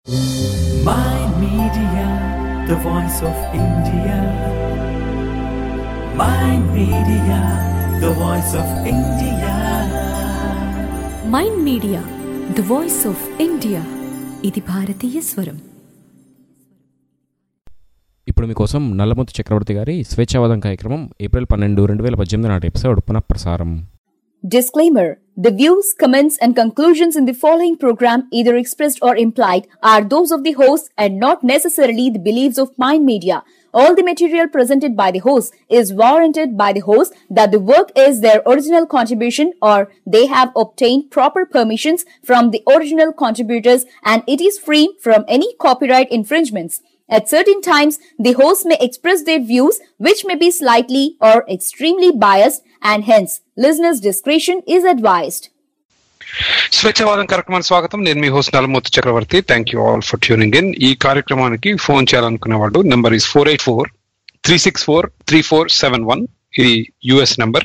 My Media, the voice of India. My Media, the voice of India. Mind media the voice of India ఇది భారతీయ స్వరం ఇప్పుడు మీకోసం నల్లముత్తు చక్రవర్తి గారి స్వేచ్ఛావాదం కార్యక్రమం ఏప్రిల్ పన్నెండు రెండు వేల పద్దెనిమిది నాటి ఎపిసోడ్ పునఃప్రసారం Disclaimer The views, comments, and conclusions in the following program, either expressed or implied, are those of the host and not necessarily the beliefs of Mind Media. All the material presented by the host is warranted by the host that the work is their original contribution or they have obtained proper permissions from the original contributors and it is free from any copyright infringements. At certain times, the host may express their views which may be slightly or extremely biased and hence listeners' discretion is advised. స్వేచ్ఛవాదం కార్యక్రమానికి స్వాగతం నేను మీ host Nalamurthy Chakravarthy thank you all for tuning in ఈ కార్యక్రమానికి phone చేయాలనుకునే వాళ్ళు number is four eight four three six four three four seven one ఇది US number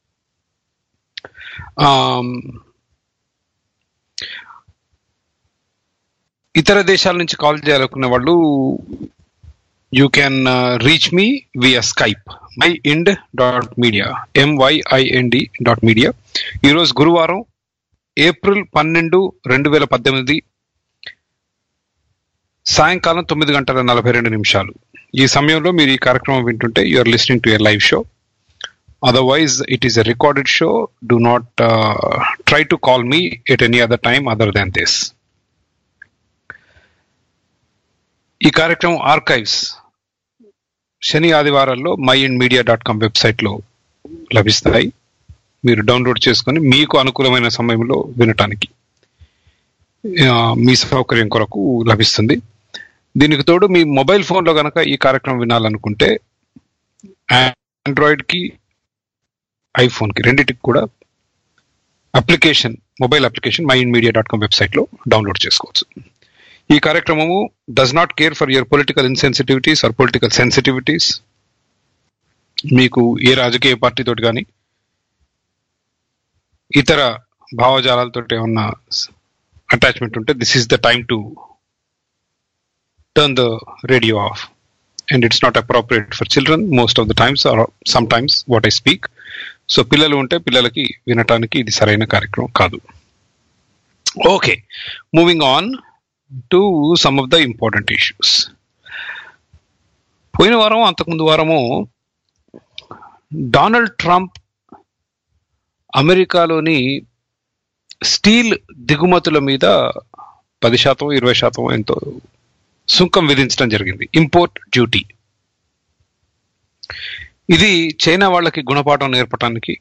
ఇతర దేశాల నుంచి కాల్ చేయాలనుకునే వాళ్ళు you can reach me via Skype my ind dot media MYIND dot media ఈరోజు గురువారం ఏప్రిల్ పన్నెండు రెండు వేల పద్దెనిమిది సాయంకాలం తొమ్మిది గంటల నలభై రెండు నిమిషాలు ఈ సమయంలో మీరు ఈ కార్యక్రమం వింటుంటే you are listening to a live show otherwise it is a recorded show do not try to call me at any other time other than this ఈ కార్యక్రమం ఆర్కైవ్స్ శని ఆదివారాల్లో my ind media dot com వెబ్సైట్లో లభిస్తాయి మీరు download చేసుకొని మీకు అనుకూలమైన సమయంలో వినటానికి ఆ, మీ సౌకర్యం కొరకు లభిస్తుంది దీనికి తోడు మీ మొబైల్ ఫోన్లో కనుక ఈ కార్యక్రమం వినాలనుకుంటే ఆండ్రాయిడ్కి ఐఫోన్కి రెండింటికి కూడా application mobile application my ind media dot com వెబ్సైట్లో డౌన్లోడ్ చేసుకోవచ్చు ఈ కార్యక్రమము does not care for your political insensitivities or political sensitivities మీకు ఏ రాజకీయ పార్టీతోటి కానీ ఇతర భావజాలాలతో ఏమన్నా అటాచ్మెంట్ ఉంటే this is the time to turn the radio off and it's not appropriate for children most of the times or some times what I speak so పిల్లలు ఉంటే పిల్లలకి వినటానికి ఇది సరైన కార్యక్రమం కాదు okay moving on to some of the important issues పోయిన వారం అంతకుముందు వారము డొనాల్డ్ ట్రంప్ అమెరికాలోని స్టీల్ దిగుమతుల మీద పది శాతం ఇరవై శాతం ఎంతో సుంకం విధించడం జరిగింది ఇంపోర్ట్ డ్యూటీ ఇది చైనా వాళ్ళకి గుణపాఠం నేర్పడానికి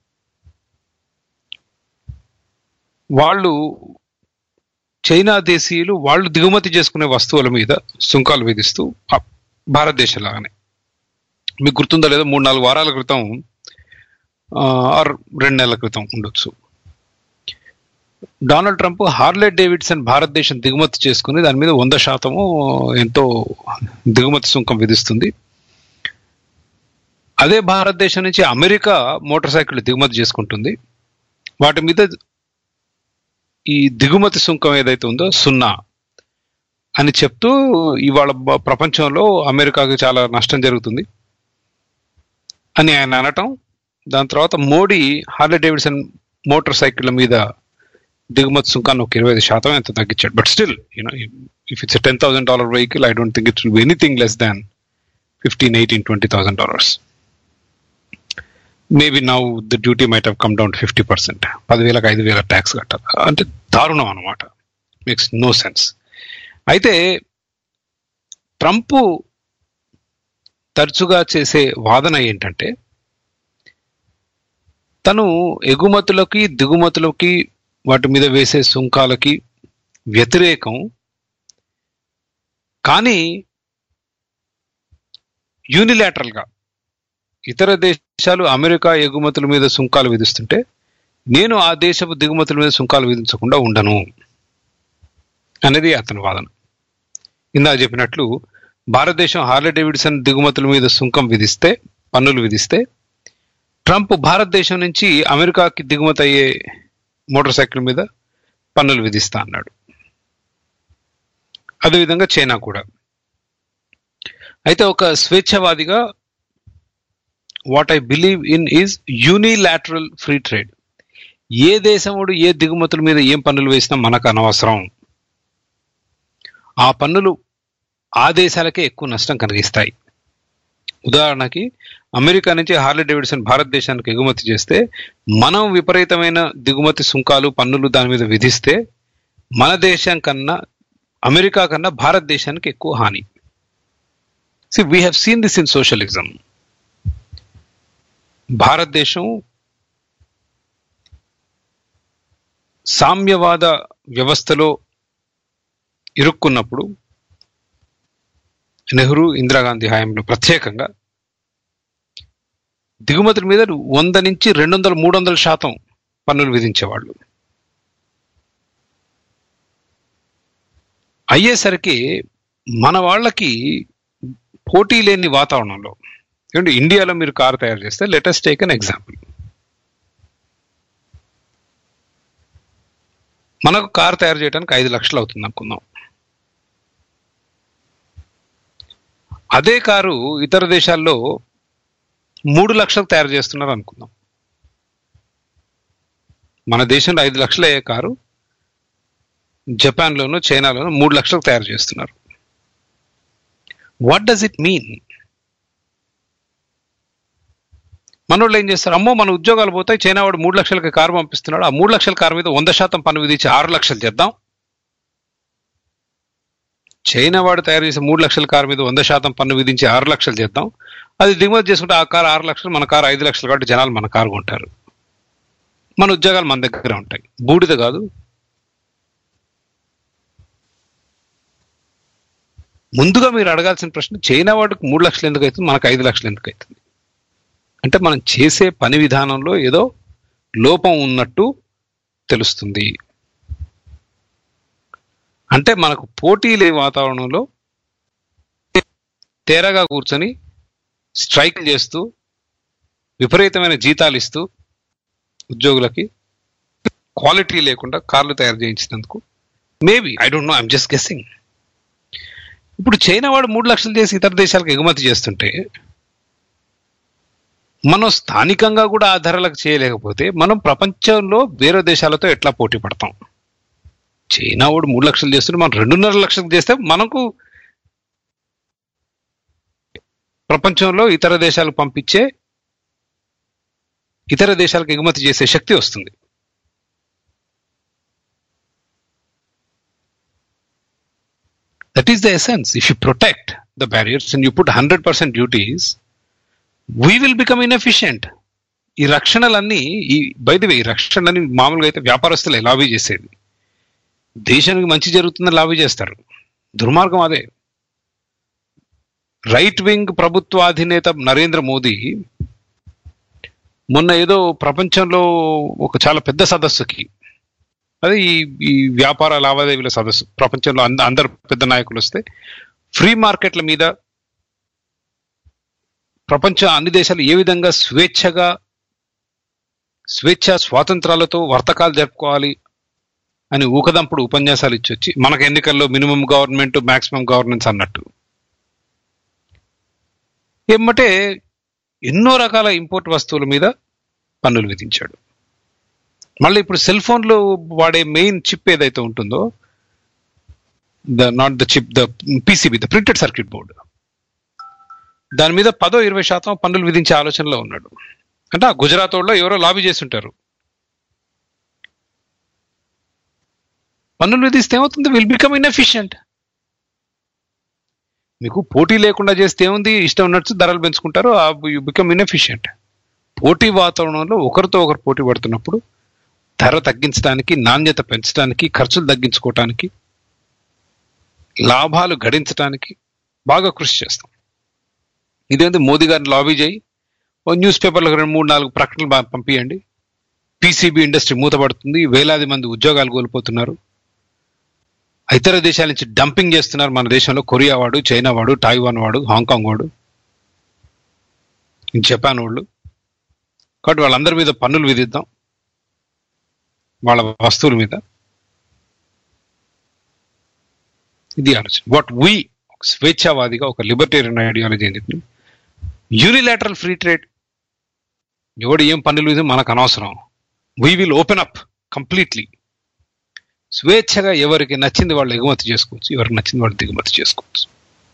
వాళ్ళు చైనా దేశీయులు వాళ్ళు దిగుమతి చేసుకునే వస్తువుల మీద సుంకాలు విధిస్తూ ఆ భారతదేశంలాగానే మీకు గుర్తుందో లేదో మూడు నాలుగు వారాల క్రితం ఆ, ఆర్ రెండు నెలల క్రితం ఉండొచ్చు డొనాల్డ్ ట్రంప్ హార్లే డేవిడ్సన్ భారతదేశం దిగుమతి చేసుకుని దాని మీద వంద శాతము ఎంతో దిగుమతి సుంకం విధిస్తుంది అదే భారతదేశం నుంచి అమెరికా మోటార్ సైకిల్ దిగుమతి చేసుకుంటుంది వాటి మీద ఈ దిగుమతి సుంకం ఏదైతే ఉందో సున్నా అని చెప్తూ ఇవాళ బ- ప్రపంచంలో అమెరికాకి చాలా నష్టం జరుగుతుంది అని ఆయన అనటం దాని తర్వాత మోడీ హార్లే డేవిడ్సన్ మోటార్ సైకిళ్ళ మీద దిగుమతి సుంకాన్ని ఒక ఇరవై ఐదు శాతం ఎంత తగ్గించాడు but still you know if it's ten thousand dollar vehicle I don't think it will be anything less than fifteen eighteen twenty thousand dollars maybe now the duty might have come down fifty percent పదివేలకు ఐదు వేల tax కట్టాలి అంటే దారుణం అనమాట makes no sense అయితే Trump తరచుగా చేసే వాదన ఏంటంటే తను ఎగుమతులకి దిగుమతులకి వాటి మీద వేసే సుంకాలకి వ్యతిరేకం కానీ యూనిలాటరల్ గా ఇతర దేశాలు అమెరికా ఎగుమతుల మీద సుంకాలు విధిస్తుంటే నేను ఆ దేశపు దిగుమతుల మీద సుంకాలు విధించకుండా ఉండను అనేది అతని వాదన ఇందాక చెప్పినట్లు భారతదేశం హార్లే డేవిడ్సన్ దిగుమతుల మీద సుంకం విధిస్తే పన్నులు విధిస్తే ట్రంప్ భారతదేశం నుంచి అమెరికాకి దిగుమతి అయ్యే మోటార్ సైకిల్ మీద పన్నులు విధిస్తా అన్నాడు అదేవిధంగా చైనా కూడా అయితే ఒక స్వేచ్ఛవాదిగా what I believe in is unilateral free trade ఏ దేశముడు ఏ దిగుమతుల మీద ఏం పన్నులు వేసినా మనకు అనవసరం ఆ పన్నులు ఆ దేశాలకే ఎక్కువ నష్టం కలిగిస్తాయి ఉదాహరణకి అమెరికా నుంచి హార్లీ డేవిడ్సన్ భారతదేశానికి ఎగుమతి చేస్తే మనం విపరీతమైన దిగుమతి సుంకాలు పన్నులు దాని మీద విధిస్తే మన దేశం కన్నా అమెరికా కన్నా భారతదేశానికి ఎక్కువ హాని see we have seen this in socialism భారతదేశం సామ్యవాద వ్యవస్థలో ఇరుక్కున్నప్పుడు నెహ్రూ ఇందిరాగాంధీ హయాంలో ప్రత్యేకంగా దిగుమతుల మీద వంద నుంచి రెండు వందల మూడు వందల శాతం పన్నులు విధించేవాళ్ళు అయ్యేసరికి మన వాళ్ళకి పోటీ లేని వాతావరణంలో ఏమంటే ఇండియాలో మీరు కారు తయారు చేస్తే లెటెస్ట్ టేక్ అన్ ఎగ్జాంపుల్ మనకు కారు తయారు చేయడానికి ఐదు లక్షలు అవుతుంది అనుకుందాం అదే కారు ఇతర దేశాల్లో మూడు లక్షలకు తయారు చేస్తున్నారు అనుకుందాం మన దేశంలో ఐదు లక్షలు అయ్యే కారు జపాన్లోను చైనాలోను మూడు లక్షలకు తయారు చేస్తున్నారు వాట్ డస్ ఇట్ మీన్ మనోళ్ళు ఏం చేస్తారు అమ్మో మన ఉద్యోగాలు పోతాయి చైనా వాడు మూడు లక్షలకి కారు పంపిస్తున్నాడు ఆ మూడు లక్షల కారు మీద వంద శాతం పన్ను విధించి ఆరు లక్షలు చేద్దాం చైనా వాడు తయారు చేసే మూడు లక్షల కారు మీద వంద శాతం పన్ను విధించి ఆరు లక్షలు చేద్దాం అది దిగుమతి చేసుకుంటే ఆ కారు ఆరు లక్షలు మన కారు ఐదు లక్షలు కాబట్టి జనాలు మన కారు కొంటారు మన ఉద్యోగాలు మన దగ్గర ఉంటాయి బూడిద కాదు ముందుగా మీరు అడగాల్సిన ప్రశ్న చైనా వాడికి మూడు లక్షలు ఎందుకు అవుతుంది మనకు ఐదు లక్షలు ఎందుకు అవుతుంది అంటే మనం చేసే పని విధానంలో ఏదో లోపం ఉన్నట్టు తెలుస్తుంది అంటే మనకు పోటీ లేని వాతావరణంలో తేరగా కూర్చొని స్ట్రైక్ చేస్తూ విపరీతమైన జీతాలు ఇస్తూ ఉద్యోగులకి క్వాలిటీ లేకుండా కార్లు తయారు చేయించినందుకు maybe I don't know I'm just guessing ఇప్పుడు చైనా వాడు మూడు లక్షలు చేసి ఇతర దేశాలకు ఎగుమతి చేస్తుంటే మనం స్థానికంగా కూడా ఆ ధరలకు చేయలేకపోతే మనం ప్రపంచంలో వేరే దేశాలతో ఎట్లా పోటీ పడతాం చైనా వాడు మూడు లక్షలు చేస్తుంటే మనం రెండున్నర లక్షలకు చేస్తే మనకు ప్రపంచంలో ఇతర దేశాలకు పంపించే ఇతర దేశాలకు ఎగుమతి చేసే శక్తి వస్తుంది that is the essence if you protect the barriers and you put hundred percent duties we will become inefficient ఈ రక్షణలన్నీ ఈ బయట ఈ రక్షణలని మామూలుగా అయితే వ్యాపారస్తులే లాబీ చేసేది దేశానికి మంచి జరుగుతుందని లాబీ చేస్తారు దుర్మార్గం అదే రైట్ వింగ్ ప్రభుత్వాధినేత నరేంద్ర మోదీ మొన్న ఏదో ప్రపంచంలో ఒక చాలా పెద్ద సదస్సుకి అదే ఈ ఈ వ్యాపార లావాదేవీల సదస్సు ప్రపంచంలో అంద అందరు పెద్ద నాయకులు వస్తే ఫ్రీ మార్కెట్ల మీద ప్రపంచ అన్ని దేశాలు ఏ విధంగా స్వేచ్ఛగా స్వేచ్ఛ స్వాతంత్రాలతో వర్తకాలు జరుపుకోవాలి అని ఊకదంపుడు ఉపన్యాసాలు ఇచ్చొచ్చి మనకు ఎన్నికల్లో మినిమం గవర్నమెంట్ మాక్సిమం గవర్నెన్స్ అన్నట్టు ఏమంటే ఎన్నో రకాల ఇంపోర్ట్ వస్తువుల మీద పన్నులు విధించాడు మళ్ళీ ఇప్పుడు సెల్ ఫోన్లో వాడే మెయిన్ చిప్ ఏదైతే ఉంటుందో the not the chip the PCB the printed circuit board దాని మీద పదో ఇరవై శాతం పన్నులు విధించే ఆలోచనలో ఉన్నాడు అంటే ఆ గుజరాత్ వాళ్ళు ఎవరో లాబీ చేస్తుంటారు పన్నులు విధిస్తే ఏమవుతుంది విల్ బికమ్ ఇన్ఎఫిషియంట్ మీకు పోటీ లేకుండా చేస్తే ఏముంది ఇష్టం ఉన్నట్టు ధరలు పెంచుకుంటారు యు బికమ్ ఇన్ఎఫిషియంట్ పోటీ వాతావరణంలో ఒకరితో ఒకరు పోటీ పడుతున్నప్పుడు ధర తగ్గించడానికి నాణ్యత పెంచడానికి ఖర్చులు తగ్గించుకోవటానికి లాభాలు గడించడానికి బాగా కృషి చేస్తాం ఇదేంటి మోదీ గారిని లాబీ చేయి ఓ న్యూస్ పేపర్లకు రెండు మూడు నాలుగు ప్రకటనలు బా- పంపియండి పీసీబీ ఇండస్ట్రీ మూతపడుతుంది వేలాది మంది ఉద్యోగాలు కోల్పోతున్నారు ఇతర దేశాల నుంచి డంపింగ్ చేస్తున్నారు మన దేశంలో కొరియా వాడు చైనా వాడు టాయివాన్ వాడు హాంకాంగ్ వాడు జపాన్ వాళ్ళు కాబట్టి వాళ్ళందరి మీద పన్నులు విధిద్దాం వాళ్ళ వస్తువుల మీద ఇది ఆలోచన వాట్ వీ స్వేచ్ఛావాదిగా ఒక లిబర్టేరియన్ ఐడియాలజీ అని చెప్పి యూనిలాటరల్ ఫ్రీ ట్రేడ్ ఎవడు ఏం పనులు ఇది మనకు అనవసరం we will open up completely స్వేచ్ఛగా ఎవరికి నచ్చింది వాళ్ళు ఎగుమతి చేసుకోవచ్చు ఎవరికి నచ్చింది వాళ్ళు దిగుమతి చేసుకోవచ్చు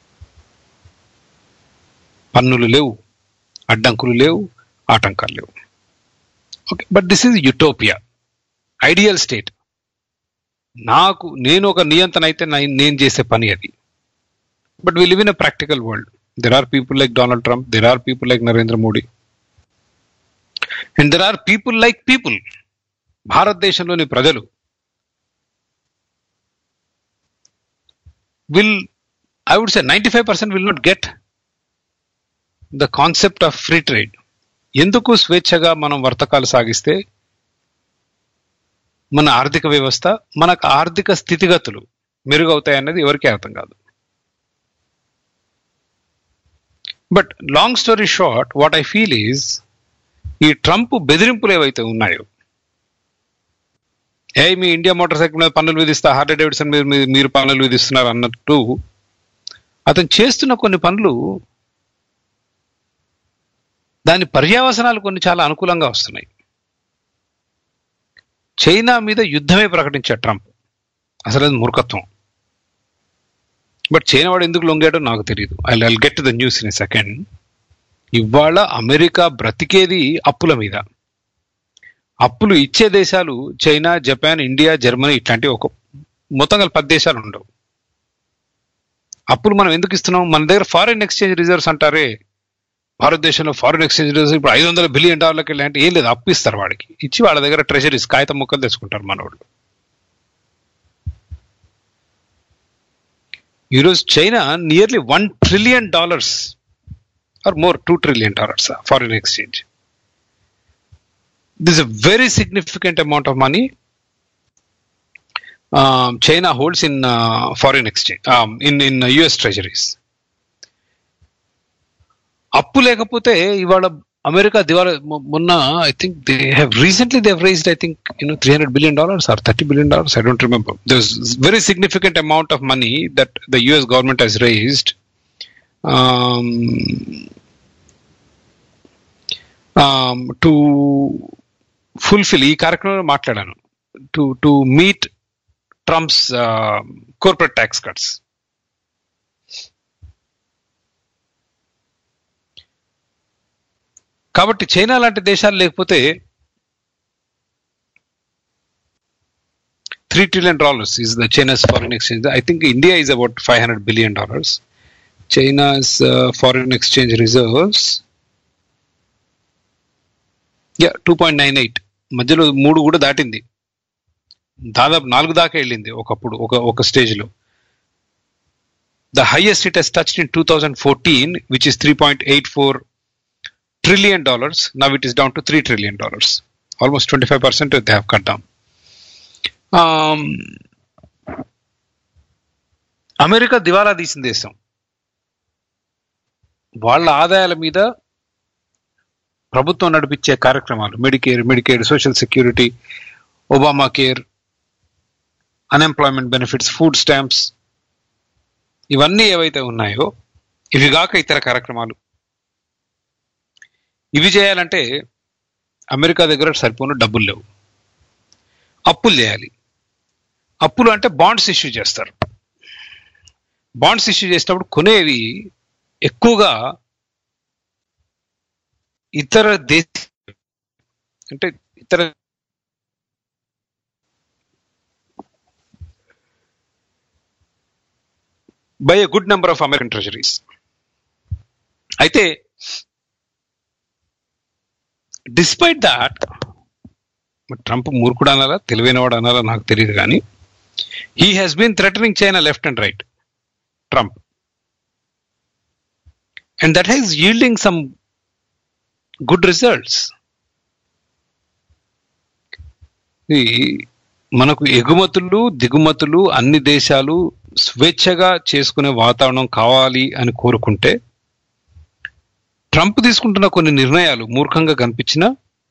పన్నులు లేవు అడ్డంకులు లేవు ఆటంకాలు లేవు okay but this is utopia ideal state నాకు నేను ఒక నియంత్రణ అయితే నా- నేను చేసే పని అది but we live in a practical world there are people like Donald Trump there are people like Narendra Modi and there are people like people భారతదేశంలోని ప్రజలు will I would say ninety five percent will not get the concept of free trade ఎందుకు స్వేచ్ఛగా మనం వర్తకాలు సాగిస్తే మన ఆర్థిక వ్యవస్థ మనకు ఆర్థిక స్థితిగతులు మెరుగవుతాయన్నది ఎవరికీ అర్థం కాదు but long story short what I feel is ఈ ట్రంప్ బెదిరింపులు ఏవైతే ఉన్నాయో ఏ మీ ఇండియా మోటార్ సైకిల్ మీద పన్నులు విధిస్తా హార్డే డేవిడ్సన్ మీద మీ- మీరు పన్నులు విధిస్తున్నారు అన్నట్టు అతను చేస్తున్న కొన్ని పనులు దాని పర్యావసనాలు కొన్ని చాలా అనుకూలంగా వస్తున్నాయి చైనా మీద యుద్ధమే ప్రకటించాడు ట్రంప్ అసలు అది మూర్ఖత్వం బట్ చైనా వాడు ఎందుకు లొంగాడో నాకు తెలియదు I I get the news in second ఇవాళ అమెరికా బ్రతికేది అప్పుల మీద అప్పులు ఇచ్చే దేశాలు చైనా జపాన్ ఇండియా జర్మనీ ఇట్లాంటివి ఒక మొత్తం కలిపి పది దేశాలు ఉండవు అప్పులు మనం ఎందుకు ఇస్తున్నాం మన దగ్గర ఫారిన్ ఎక్స్చేంజ్ రిజర్వ్స్ అంటారే భారతదేశంలో ఫారిన్ ఎక్స్చేంజ్ రిజర్వ్స్ ఇప్పుడు ఐదు వందల బిలియన్ డాలర్లకి వెళ్ళి అంటే ఏం లేదు అప్పు ఇస్తారు వాడికి ఇచ్చి వాళ్ళ దగ్గర ట్రెజరీస్ కాగితం ముక్కలు తెచ్చుకుంటారు మనోళ్ళు ఈరోజు China nearly one trillion dollars or more two trillion dollars foreign exchange this a very significant amount of money China holds in foreign exchange in in US treasuries అప్పు లేకపోతే ఇవాళ అమెరికా దివాలా మొ- మొన్న I think they have recently they raised I think you know three hundred billion dollars or thirty billion dollars I don't remember there very significant amount of money that the US government has raised to fulfil ఈ కార్యక్రమంలో మాట్లాడాను to to meet Trump's corporate tax cuts కాబట్టి China లాంటి దేశాలు లేకపోతే three trillion dollars is the China's foreign exchange I think India is about five hundred billion dollars China's foreign exchange reserves yeah two point nine eight మధ్యలో మూడు కూడా దాటింది దాదాపు నాలుగు దాకా వెళ్ళింది ఒకప్పుడు ఒక ఒక స్టేజ్లో the highest it has touched in two thousand fourteen which is three point eight four trillion dollars. Now it is down to three trillion dollars. Almost 25% they have cut down. Um, America దివాలా తీసిన దేశం వాళ్ళ ఆదాయాల మీద ప్రభుత్వం నడిపించే కార్యక్రమాలు medicare medicare social security Obama care unemployment benefits food stamps ఇవన్నీ ఏవైతే ఉన్నాయో ఇవి కాక ఇతర కార్యక్రమాలు ఇవి చేయాలంటే అమెరికా దగ్గర సరిపోను డబ్బులు లేవు అప్పులు చేయాలి అప్పులు అంటే బాండ్స్ ఇష్యూ చేస్తారు బాండ్స్ ఇష్యూ చేసినప్పుడు కొనేవి ఎక్కువగా ఇతర దేశ అంటే ఇతర buy a good number of American treasuries అయితే డిస్పైట్ దాట్ ట్రంప్ మూర్ఖుడు అనాలా తెలివైనవాడు అనాలా నాకు తెలియదు కానీ he has been threatening China left and right Trump and that has yielding some good results మనకు ఎగుమతులు దిగుమతులు అన్ని దేశాలు స్వేచ్ఛగా చేసుకునే వాతావరణం కావాలి అని కోరుకుంటే ట్రంప్ తీసుకుంటున్న కొన్ని నిర్ణయాలు మూర్ఖంగా కనిపించినా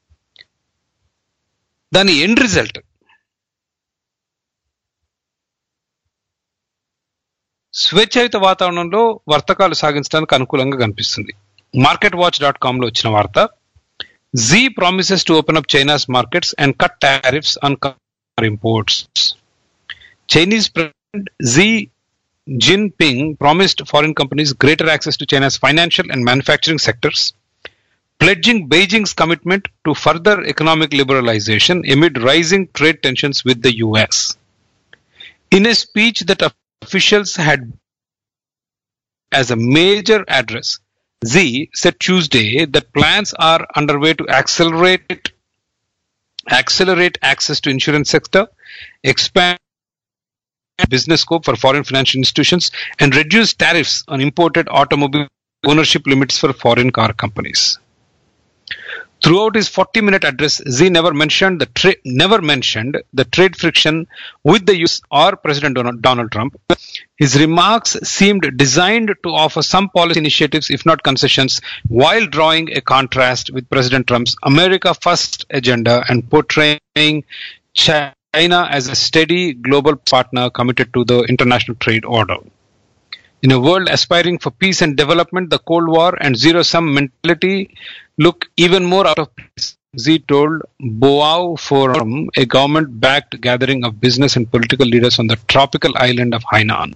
దాని ఎండ్ రిజల్ట్ స్వేచ్ఛాయుత వాతావరణంలో వర్తకాలు సాగించడానికి అనుకూలంగా కనిపిస్తుంది మార్కెట్ వాచ్ డాట్ కామ్ లో వచ్చిన వార్త Xi promises to open up China's markets and cut tariffs on imports Chinese president Xi Jinping promised foreign companies greater access to China's financial and manufacturing sectors, pledging Beijing's commitment to further economic liberalization amid rising trade tensions with the US. In a speech that officials had as a major address, Xi said Tuesday that plans are underway to accelerate accelerate access to insurance sector, expand business scope for foreign financial institutions and reduce tariffs on imported automobile ownership limits for foreign car companies. Throughout his 40-minute address, Xi never mentioned the tra- never mentioned the trade friction with the US or President Donald, Donald Trump. His remarks seemed designed to offer some policy initiatives, if not concessions, while drawing a contrast with President Trump's America First agenda and portraying China China as a steady global partner committed to the international trade order. In a world aspiring for peace and development, the Cold War and zero sum mentality look even more out of place. Xi told Boao Forum, a government backed gathering of business and political leaders on the tropical island of Hainan.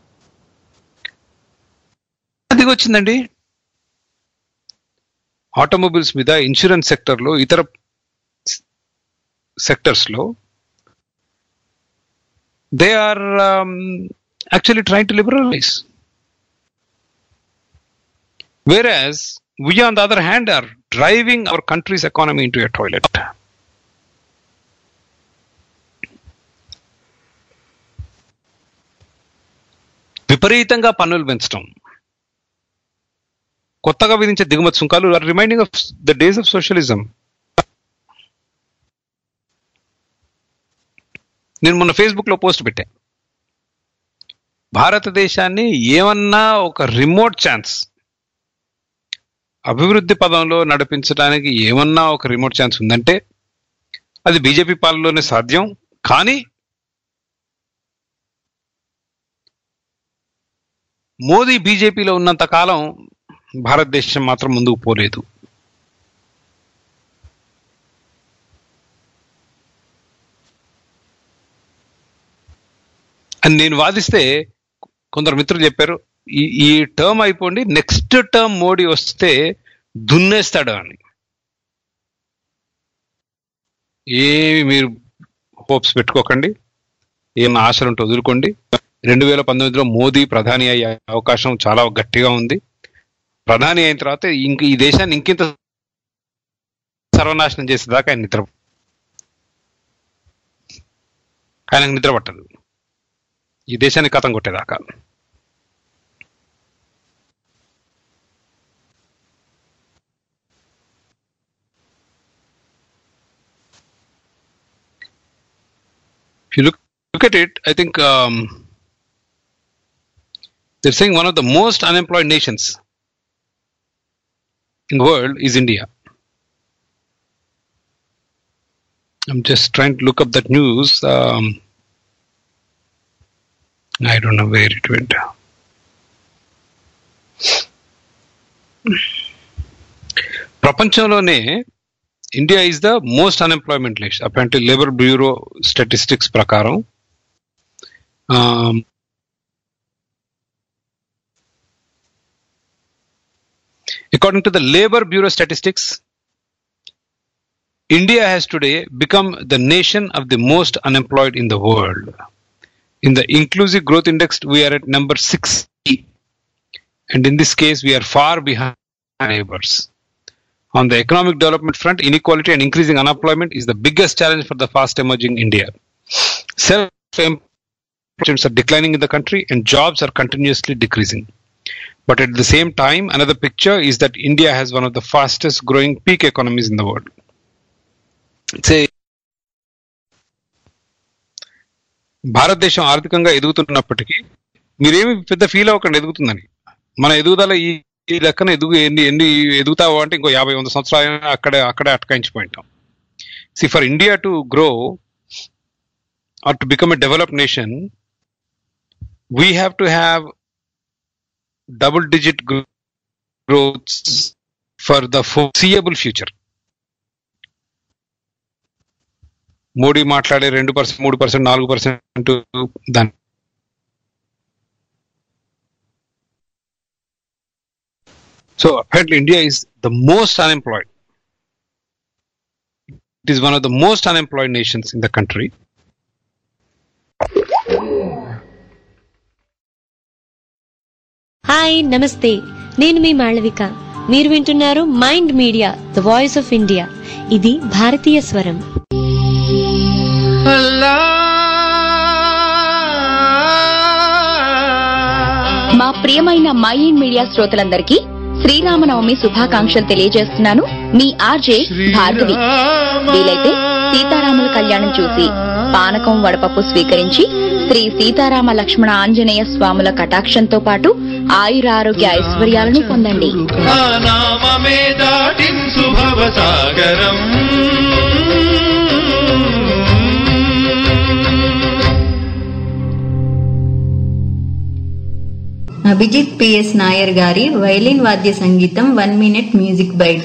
అది వచ్చిందండి automobiles మీద insurance సెక్టర్లో ఇతర సెక్టర్స్లో they are um, actually trying to liberalize. Whereas we, on the other hand, are driving our country's economy into a toilet. విపరీతంగా పన్నులు పెంచడం కొత్తగా విధించే దిగుమతి సుంకాలు are reminding of the days of socialism నేను మొన్న ఫేస్బుక్ లో పోస్ట్ పెట్టా భారతదేశాన్ని ఏమన్నా ఒక రిమోట్ ఛాన్స్ అభివృద్ధి పదంలో నడిపించడానికి ఏమన్నా ఒక రిమోట్ ఛాన్స్ ఉందంటే అది బీజేపీ పాలనలోనే సాధ్యం కానీ మోదీ బీజేపీలో ఉన్నంత కాలం భారతదేశం మాత్రం ముందుకు పోలేదు అని నేను వాదిస్తే కొందరు మిత్రులు చెప్పారు ఈ ఈ టర్మ్ అయిపోండి నెక్స్ట్ టర్మ్ మోడీ వస్తే దున్నేస్తాడు అని ఏమి మీరు హోప్స్ పెట్టుకోకండి ఏమన్నా ఆశలు ఉంటే వదులుకోండి రెండు వేల పంతొమ్మిదిలో మోదీ ప్రధాని అయ్యే అవకాశం చాలా గట్టిగా ఉంది ప్రధాని అయిన తర్వాత ఇంక ఈ దేశాన్ని ఇంకింత సర్వనాశనం చేసేదాకా ఆయన నిద్ర ఆయనకు నిద్ర పట్టదు ఈ దేశాన్ని కథం కొట్టేదాకా If you look, look at it, I think um, they're saying one of the most unemployed nations in the world is India. I'm just trying to look up that news. Um, I don't know where it went. ప్రపంచంలోనే India is the most unemployment list apparently labour bureau statistics ప్రకారం according to the labour bureau statistics India has today become the nation of the most unemployed in the world. In the inclusive growth index, we are at number 60. And in this case, we are far behind our neighbors. On the economic development front, inequality and increasing unemployment is the biggest challenge for the fast emerging India. Self employment are declining in the country and jobs are continuously decreasing. But at the same time, another picture is that India has one of the fastest growing peak economies in the world. It's a భారతదేశం ఆర్థికంగా ఎదుగుతున్నప్పటికీ మీరేమి పెద్ద feel అవ్వకండి ఎదుగుతుందని మన ఎదుగుదల ఈ ఈ లెక్కన ఎదుగు ఎన్ని ఎన్ని ఎదుగుతావో అంటే ఇంకో యాభై వంద సంవత్సరాలు అక్కడే అక్కడే అటకాయించిపోయింటాం see for India to grow or to become a develop nation we have to have double digit growth for the foreseeable future Modi మాట్లాడే రెండు పర్సెంట్ మూడు పర్సెంట్ నాలుగు పర్సెంట్ దాని so apparently India is the most unemployed it is one of the most unemployed nations in the country hi namaste నేను మీ మాళవిక మీరు వింటున్నారు mind media the voice of India ఇది భారతీయ స్వరం మా ప్రియమైన మై ఇన్ మీడియా శ్రోతలందరికీ శ్రీరామనవమి శుభాకాంక్షలు తెలియజేస్తున్నాను మీ ఆర్జే భార్గవి వీలైతే సీతారాముల కళ్యాణం చూసి పానకం వడపప్పు స్వీకరించి శ్రీ సీతారామ లక్ష్మణ ఆంజనేయ స్వాముల కటాక్షంతో పాటు ఆయురారోగ్య ఐశ్వర్యాలను పొందండి ఆ నామమే దాటించు భవసాగరం అభిజిత్ పిఎస్ నాయర్ గారి వైలిన్ వాద్య సంగీతం వన్ మినిట్ మ్యూజిక్ బైట్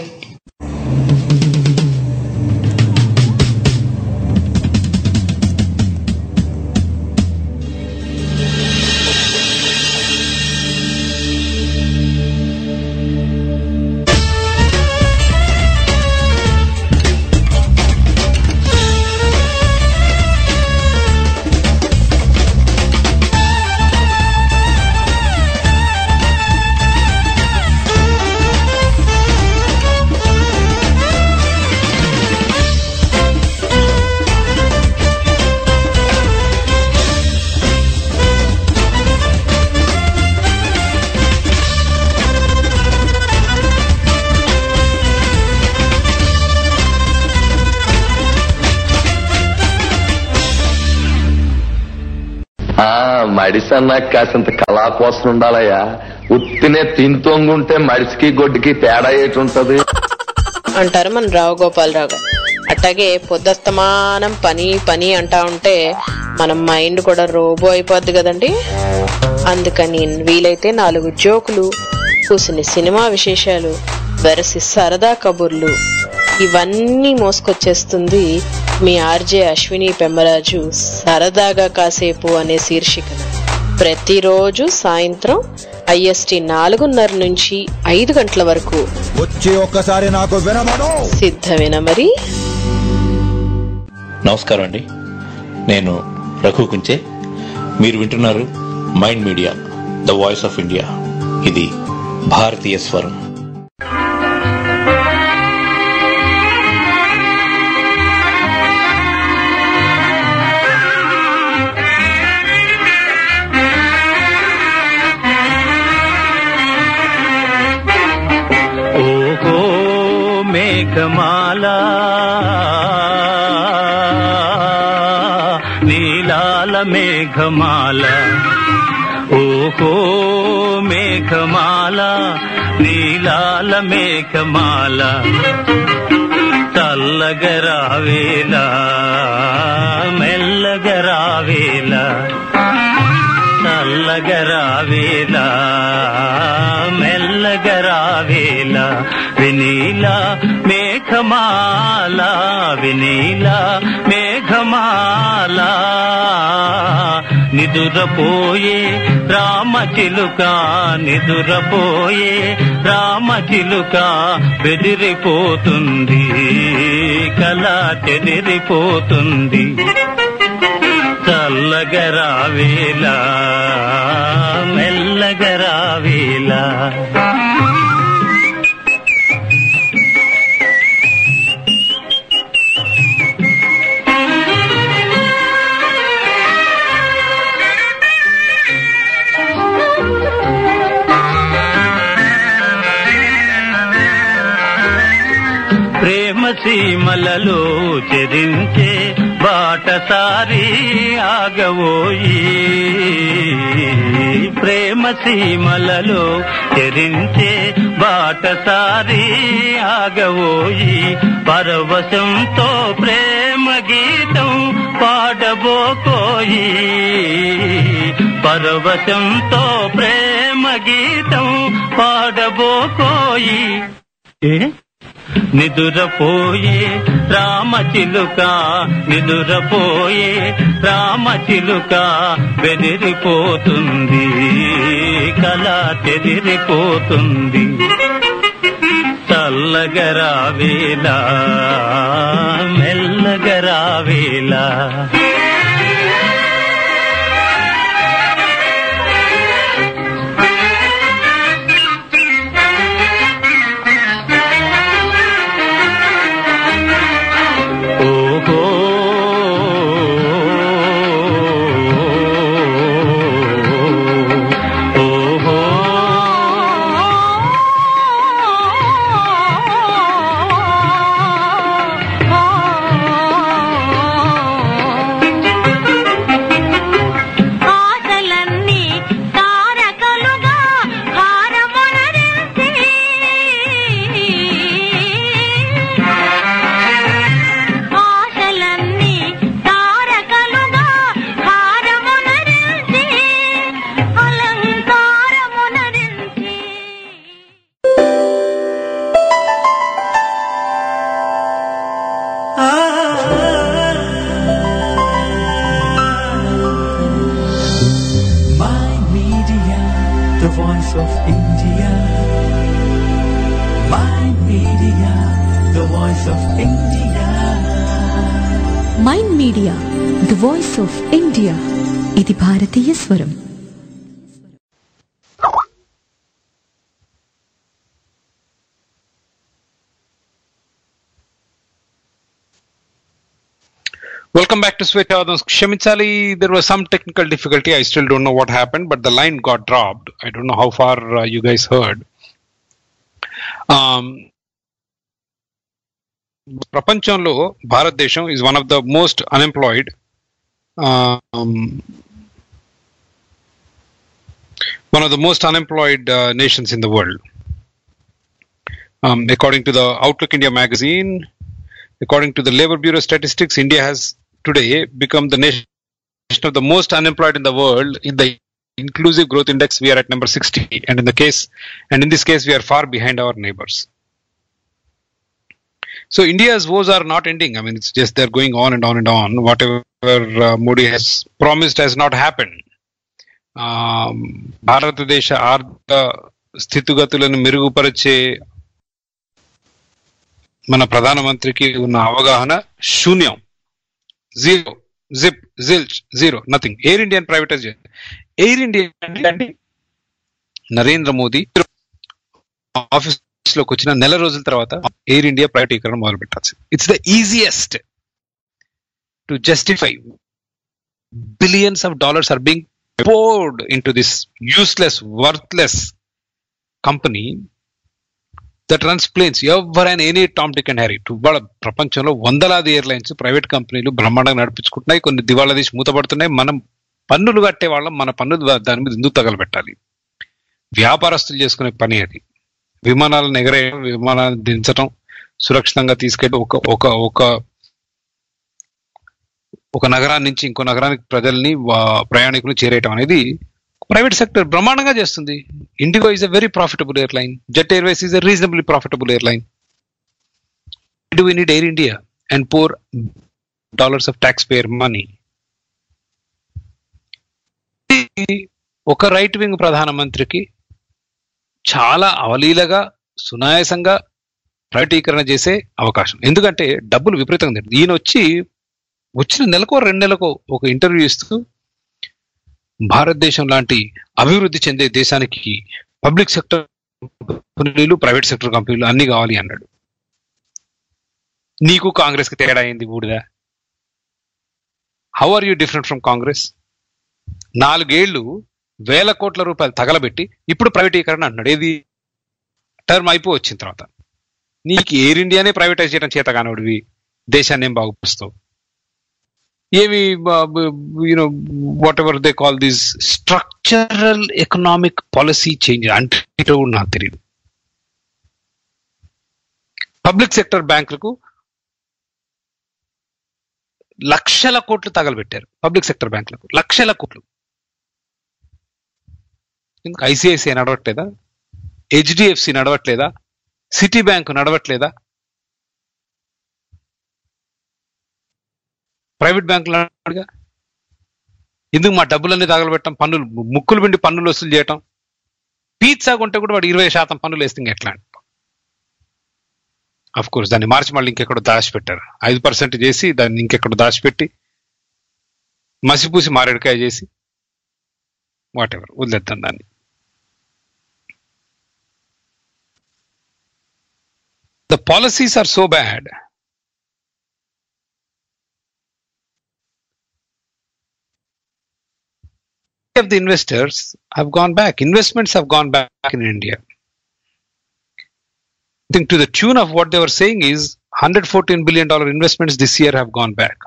ఆ మడిసన్నా కాసింత కళాకోసం ఉండాలయ్యా ఉత్తినే తింతొంగుంటే మడిసికి గొడ్డుకి తేడా ఏటి ఉంటది అంటారు మన రావు గోపాలరావు గారు అట్లాగే పొద్దస్తమానం పని పని అంటా ఉంటే మన మైండ్ కూడా రోబో అయిపోద్ది కదండి అందుకని వీలైతే నాలుగు జోకులు కూసిన సినిమా విశేషాలు వెరసి సరదా కబుర్లు ఇవన్నీ మోసుకొచ్చేస్తుంది మీ ఆర్జే అశ్విని పెమ్మరాజు సరదాగా కాసేపు అనే శీర్షికన ప్రతిరోజు సాయంత్రం ఐఎస్టి నాలుగున్నర నుంచి ఐదు గంటల వరకు వచ్చి ఒక్కసారి నాకు వినమను సిద్ధమేనా మరి నమస్కారం అండి నేను రఘు కుంచే మీరు వింటున్నారు mind media the voice of India ఇది భారతీయ స్వరం ఓహో మేఘమాల నీలాల మేఘమాల ఓహో మేఘమాల నీలాల మేఘమాల చల్లగరావేలా మెల్లగరావేలా చల్లగరావేలా మెల్లగరావేలా వినీలా మేఘమాల వినీలా మేఘమాల నిదురపోయే రామచిలుక నిదురపోయే రామచిలుక బెదిరిపోతుంది కళ చెదిరిపోతుంది చల్లగరావేలా మెల్లగరావేలా ప్రేమ సీమలలో చెరించే బాటసారి ఆగవోయి ప్రేమ సీమలలో చెరించే బాటసారి ఆగవోయి పరవశంతో ప్రేమ గీతం పాడబోకోయి పరవశంతో ప్రేమ గీతం పాడబోకోయి ఏ నిదురపోయే రామచిలుక నిదురపోయే రామచిలుక బెదిరిపోతుంది కళ చెదిరిపోతుంది చల్లగరావేలా మెల్లగరావేలా ఓహో ఓహో ఆశలన్నీ తారకలుగా హారమునరించి ఆశలన్నీ తారకలుగా హారమునరించి అలంకారమునరించి My Media, the voice of India. My Media, the voice of India. Mind media the voice of India ఇది భారతీయ స్వరం Welcome back to Swetavadans. Kshamitsali, there was some technical difficulty. I still don't know what happened, but the line got dropped. I don't know how far uh, you guys heard. Um, ప్రపంచంలో భారతదేశం is one of the most unemployed um, one of the most unemployed uh, nations in the world. Um, according to the Outlook India magazine, according to the Labor Bureau statistics, India has today become the nation of the most unemployed in the world. In the inclusive growth index, we are at number 60, and in the case, and in this case, we are far behind our neighbors. So India's woes are not ending. I mean, it's just they're going on and on and on. Whatever uh, Modi has promised has not happened. Um, భారతదేశ ఆర్థిక స్థితిగతులను మెరుగుపరిచే మన ప్రధానమంత్రికి ఉన్న అవగాహన శూన్యం zero zip zilch zero nothing air Indian privatize air India అంటే నరేంద్ర మోదీ ఆఫీస్ లోకి వచ్చిన నెల రోజుల తర్వాత ఎయిర్ ఇండియా ప్రైవేటీకరణ మొదలు పెట్టాల్సి it's the easiest to justify billions of dollars are being poured into this useless, worthless company that runs planes ఎవరైనా any Tom Dick and Harry ఇవాళ ప్రపంచంలో వందలాది ఎయిర్లైన్స్ ప్రైవేట్ కంపెనీలు బ్రహ్మాండంగా నడిపించుకుంటున్నాయి కొన్ని దివాళా తీసి మూతపడుతున్నాయి మనం పన్నులు కట్టే వాళ్ళం మన పన్నులు దా- దాని మీద ఎందుకు తగలబెట్టాలి వ్యాపారస్తులు చేసుకునే పని అది విమానాలను ఎగరేయడం విమానాలను దించడం సురక్షితంగా తీసుకెళ్ళి ఒక ఒక ఒక ఒక నగరాన్ని నుంచి ఇంకో నగరానికి ప్రజల్ని వా- ప్రయాణికులు చేరేయటం అనేది ప్రైవేట్ సెక్టర్ బ్రహ్మాండంగా చేస్తుంది Indigo is a very profitable airline Jet Airways is a reasonably profitable airline do we need Air India and pour dollars of tax payer money ఒక రైట్ వింగ్ ప్రధానమంత్రికి చాలా అవలీలగా సునాయాసంగా ప్రైవేటీకరణ చేసే అవకాశం ఎందుకంటే డబ్బులు విపరీతంగా తింటుంది. ఈయన వచ్చి వచ్చిన నెలకో రెండు నెలకో ఒక ఇంటర్వ్యూ ఇస్తూ భారతదేశం లాంటి అభివృద్ధి చెందే దేశానికి పబ్లిక్ సెక్టర్ కంపెనీలు ప్రైవేట్ సెక్టర్ కంపెనీలు అన్ని కావాలి అన్నాడు నీకు కాంగ్రెస్ కి తేడా అయింది బూడిదా how are you different from Congress నాలుగేళ్లు వేల కోట్ల రూపాయలు తగలబెట్టి ఇప్పుడు ప్రైవేటీకరణ అంటున్నాడు ఏది టర్మ్ అయిపో వచ్చిన తర్వాత నీకు ఎయిర్ ఇండియానే ప్రైవేటైజ్ చేయడం చేత కానివాడివి దేశాన్ని ఏం బాగుపరుస్తావు ఏమి you know whatever they call this structural economic policy change అంటే ఏంటో కూడా నాకు తెలియదు పబ్లిక్ సెక్టర్ బ్యాంకులకు లక్షల కోట్లు తగలబెట్టారు పబ్లిక్ సెక్టర్ బ్యాంకులకు లక్షల కోట్లు ఎందుకు ఐసిఐసిఐ నడవట్లేదా హెచ్డిఎఫ్సి నడవట్లేదా సిటీ బ్యాంక్ నడవట్లేదా ప్రైవేట్ బ్యాంకులు నడవడుగా ఎందుకు మా డబ్బులన్నీ తగలబెట్టడం పన్నులు ముక్కులు పిండి పన్నులు వసూలు చేయటం పిజ్జా కొంటే కూడా వాడు ఇరవై శాతం పన్నులు వేస్తే ఇంక ఎట్లా అఫ్ కోర్స్ దాన్ని మార్చి మళ్ళీ ఇంకెక్కడో దాచిపెట్టారు ఐదు పర్సెంట్ చేసి దాన్ని ఇంకెక్కడో దాచిపెట్టి మసిపూసి మారేడుకాయ చేసి వాట్ ఎవర్ వదిలేద్దాం దాన్ని the policies are so bad of the investors have gone back. Investments have gone back in India. I think to the tune of what they were saying is 114 billion dollar investments this year have gone back.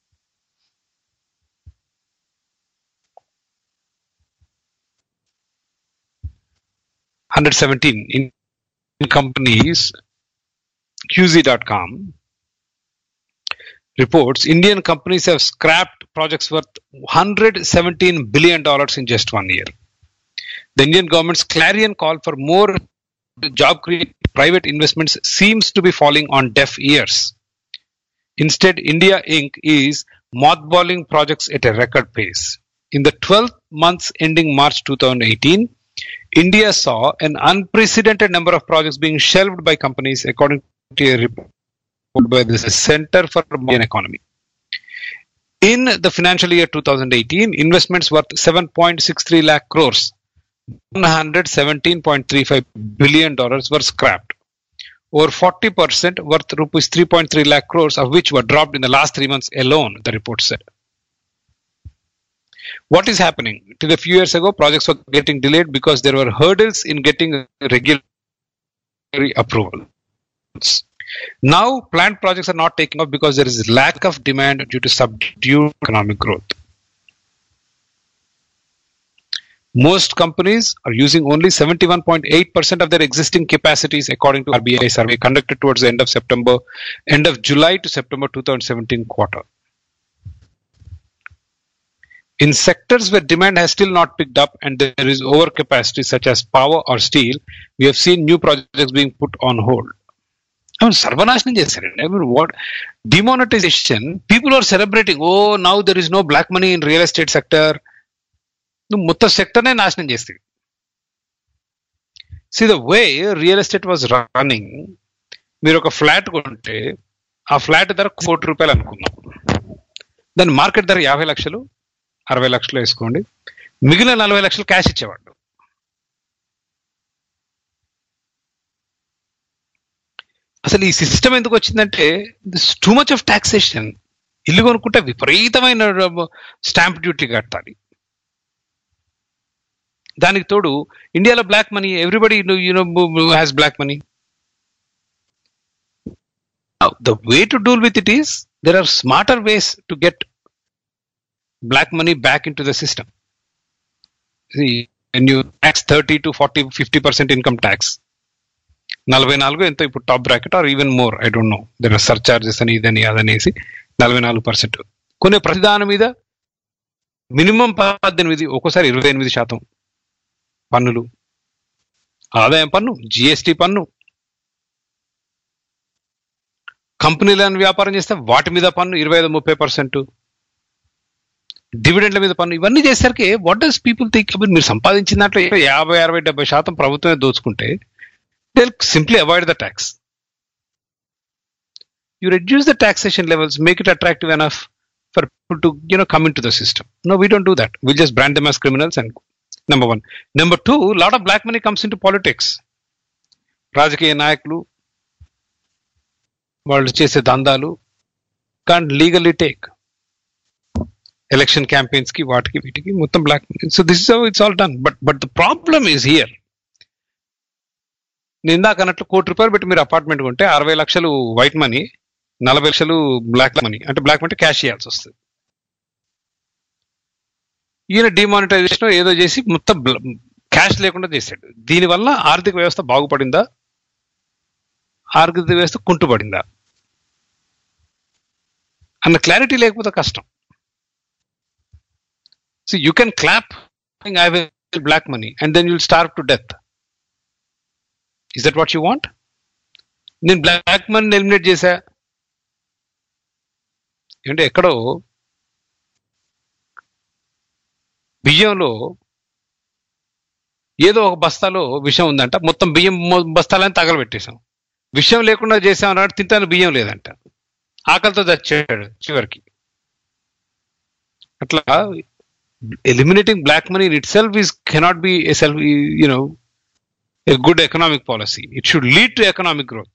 Hundred seventeen in, in companies. QZ.com reports Indian companies have scrapped projects worth 117 billion dollars in just one year. The Indian government's clarion call for more job creating private investments seems to be falling on deaf ears. Instead, India Inc. is mothballing projects at a record pace. In the 12 months ending March 2018, India saw an unprecedented number of projects being shelved by companies, according to a report by the Center for Indian Economy. In the financial year 2018, investments worth 7.63 lakh crores, 117.35 billion dollars were scrapped. Over 40% worth rupees 3.3 lakh crores, of which were dropped in the last three months alone, the report said. What is happening? Till a few years ago, projects were getting delayed because there were hurdles in getting regulatory approval. Now, planned projects are not taking off because there is lack of demand due to subdued economic growth. Most companies are using only 71.8% of their existing capacities, according to RBI survey conducted towards the end of September, end of July to September 2017 quarter. In sectors where demand has still not picked up and there is overcapacity, such as power or steel, we have seen new projects being put on hold. I mean, సర్వనాశనం చేశారండి I mean what demonetization people are celebrating oh now there is no black money in real estate sector నువ్వు మొత్తం సెక్టర్నే నాశనం చేస్తుంది see the way real estate was running మీరు ఒక flat కొంటే ఆ ఫ్లాట్ ధర కోటి రూపాయలు అనుకుందాం దాని మార్కెట్ ధర యాభై లక్షలు అరవై లక్షలు వేసుకోండి మిగిలిన నలభై లక్షలు క్యాష్ ఇచ్చేవాడు అసలు ఈ సిస్టమ్ ఎందుకు వచ్చిందంటే this too much of taxation ఇల్లు కొనుక్కుంటే విపరీతమైన స్టాంప్ డ్యూటీ కట్టాలి దానికి తోడు ఇండియాలో black money everybody you know has black money the way to deal with it is there are smarter ways to get black money back into the system you tax thirty to forty fifty percent income tax నలభై నాలుగు ఎంతో ఇప్పుడు top bracket or even more I don't know there are surcharges అని ఇదని అదనేసి నలభై నాలుగు percent కొన్ని ప్రతిదాని మీద మినిమం పద్దెనిమిది ఒక్కోసారి ఇరవై ఎనిమిది శాతం పన్నులు ఆదాయం పన్ను జిఎస్టి పన్ను కంపెనీలను వ్యాపారం చేస్తే వాటి మీద పన్ను ఇరవై ఐదు ముప్పై పర్సెంట్ డివిడెండ్ల మీద పన్ను ఇవన్నీ చేసరికి వాట్ డస్ పీపుల్ థింక్ మీరు సంపాదించిన దాంట్లో యాభై అరవై డెబ్బై శాతం ప్రభుత్వమే దోచుకుంటే they'll simply avoid the tax. You reduce the taxation levels, make it attractive enough for people to, you know, come into the system. No, we don't do that. We'll just brand them as criminals and number one. Number two, a lot of black money comes into politics. రాజకీయ నాయకులు వాళ్ళు చేసే దందాలు can legally take election campaigns కి వాటికి వీటికి మొత్తం black money so this is it's all done but but the problem is here నేను ఇందాక అన్నట్లు కోటి రూపాయలు పెట్టి మీరు అపార్ట్మెంట్ కొంటే అరవై లక్షలు వైట్ మనీ నలభై లక్షలు బ్లాక్ మనీ అంటే బ్లాక్ మనీ క్యాష్ చేయాల్సి వస్తుంది ఈయన డిమానిటైజేషన్ ఏదో చేసి మొత్తం క్యాష్ లేకుండా చేశాడు దీనివల్ల ఆర్థిక వ్యవస్థ బాగుపడిందా ఆర్థిక వ్యవస్థ కుంటుపడిందా అన్న క్లారిటీ లేకపోతే కష్టం so you can clap I black money and then you'll starve to death. Is that what you want? నేను బ్లాక్ మనీ ఎలిమినేట్ చేశా ఏంటంటే ఎక్కడో బియ్యంలో ఏదో ఒక బస్తాలో విషం ఉందంట మొత్తం బియ్యం మొ- బస్తాలని తగలబెట్టేశాం విషం లేకుండా చేసాం అన్నాడు తింటాను బియ్యం లేదంట ఆకలితో చచ్చాడు చివరికి అట్లా eliminating black money in itself is cannot be a self you know a good economic policy it should lead to economic growth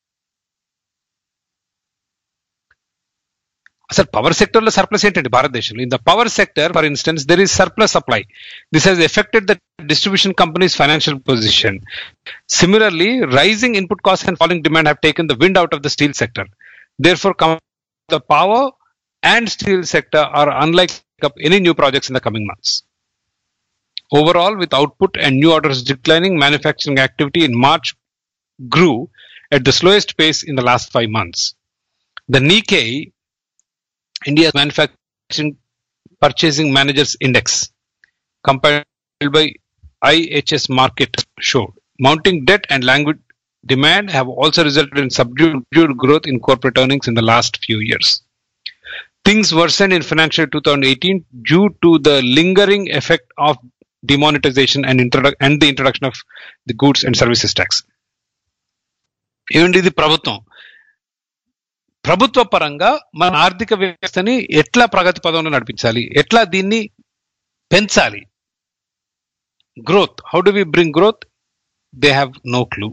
అసలు పవర్ సెక్టర్ లో సర్ప్లస్ ఏంటండి భారతదేశంలో in the power sector for instance there is surplus supply this has affected the distribution companies financial position similarly rising input cost and falling demand have taken the wind out of the steel sector therefore the power and steel sector are unlike up any new projects in the coming months. Overall, with output and new orders declining, manufacturing activity in March grew at the slowest pace in the last five months. The Nikkei, India's Manufacturing Purchasing Managers Index, compiled by IHS Market, showed mounting debt and languid demand have also resulted in subdued growth in corporate earnings in the last few years. Things worsened in financial year 2018 due to the lingering effect of demonetization and, introdu- and the introduction of the goods and services tax. ఏమండి ఇది ప్రభుత్వం ప్రభుత్వ పరంగా మన ఆర్థిక వ్యవస్థని ఎట్లా ప్రగతి పదంలో నడిపించాలి ఎట్లా దీన్ని పెంచాలి growth how do we bring growth they have no clue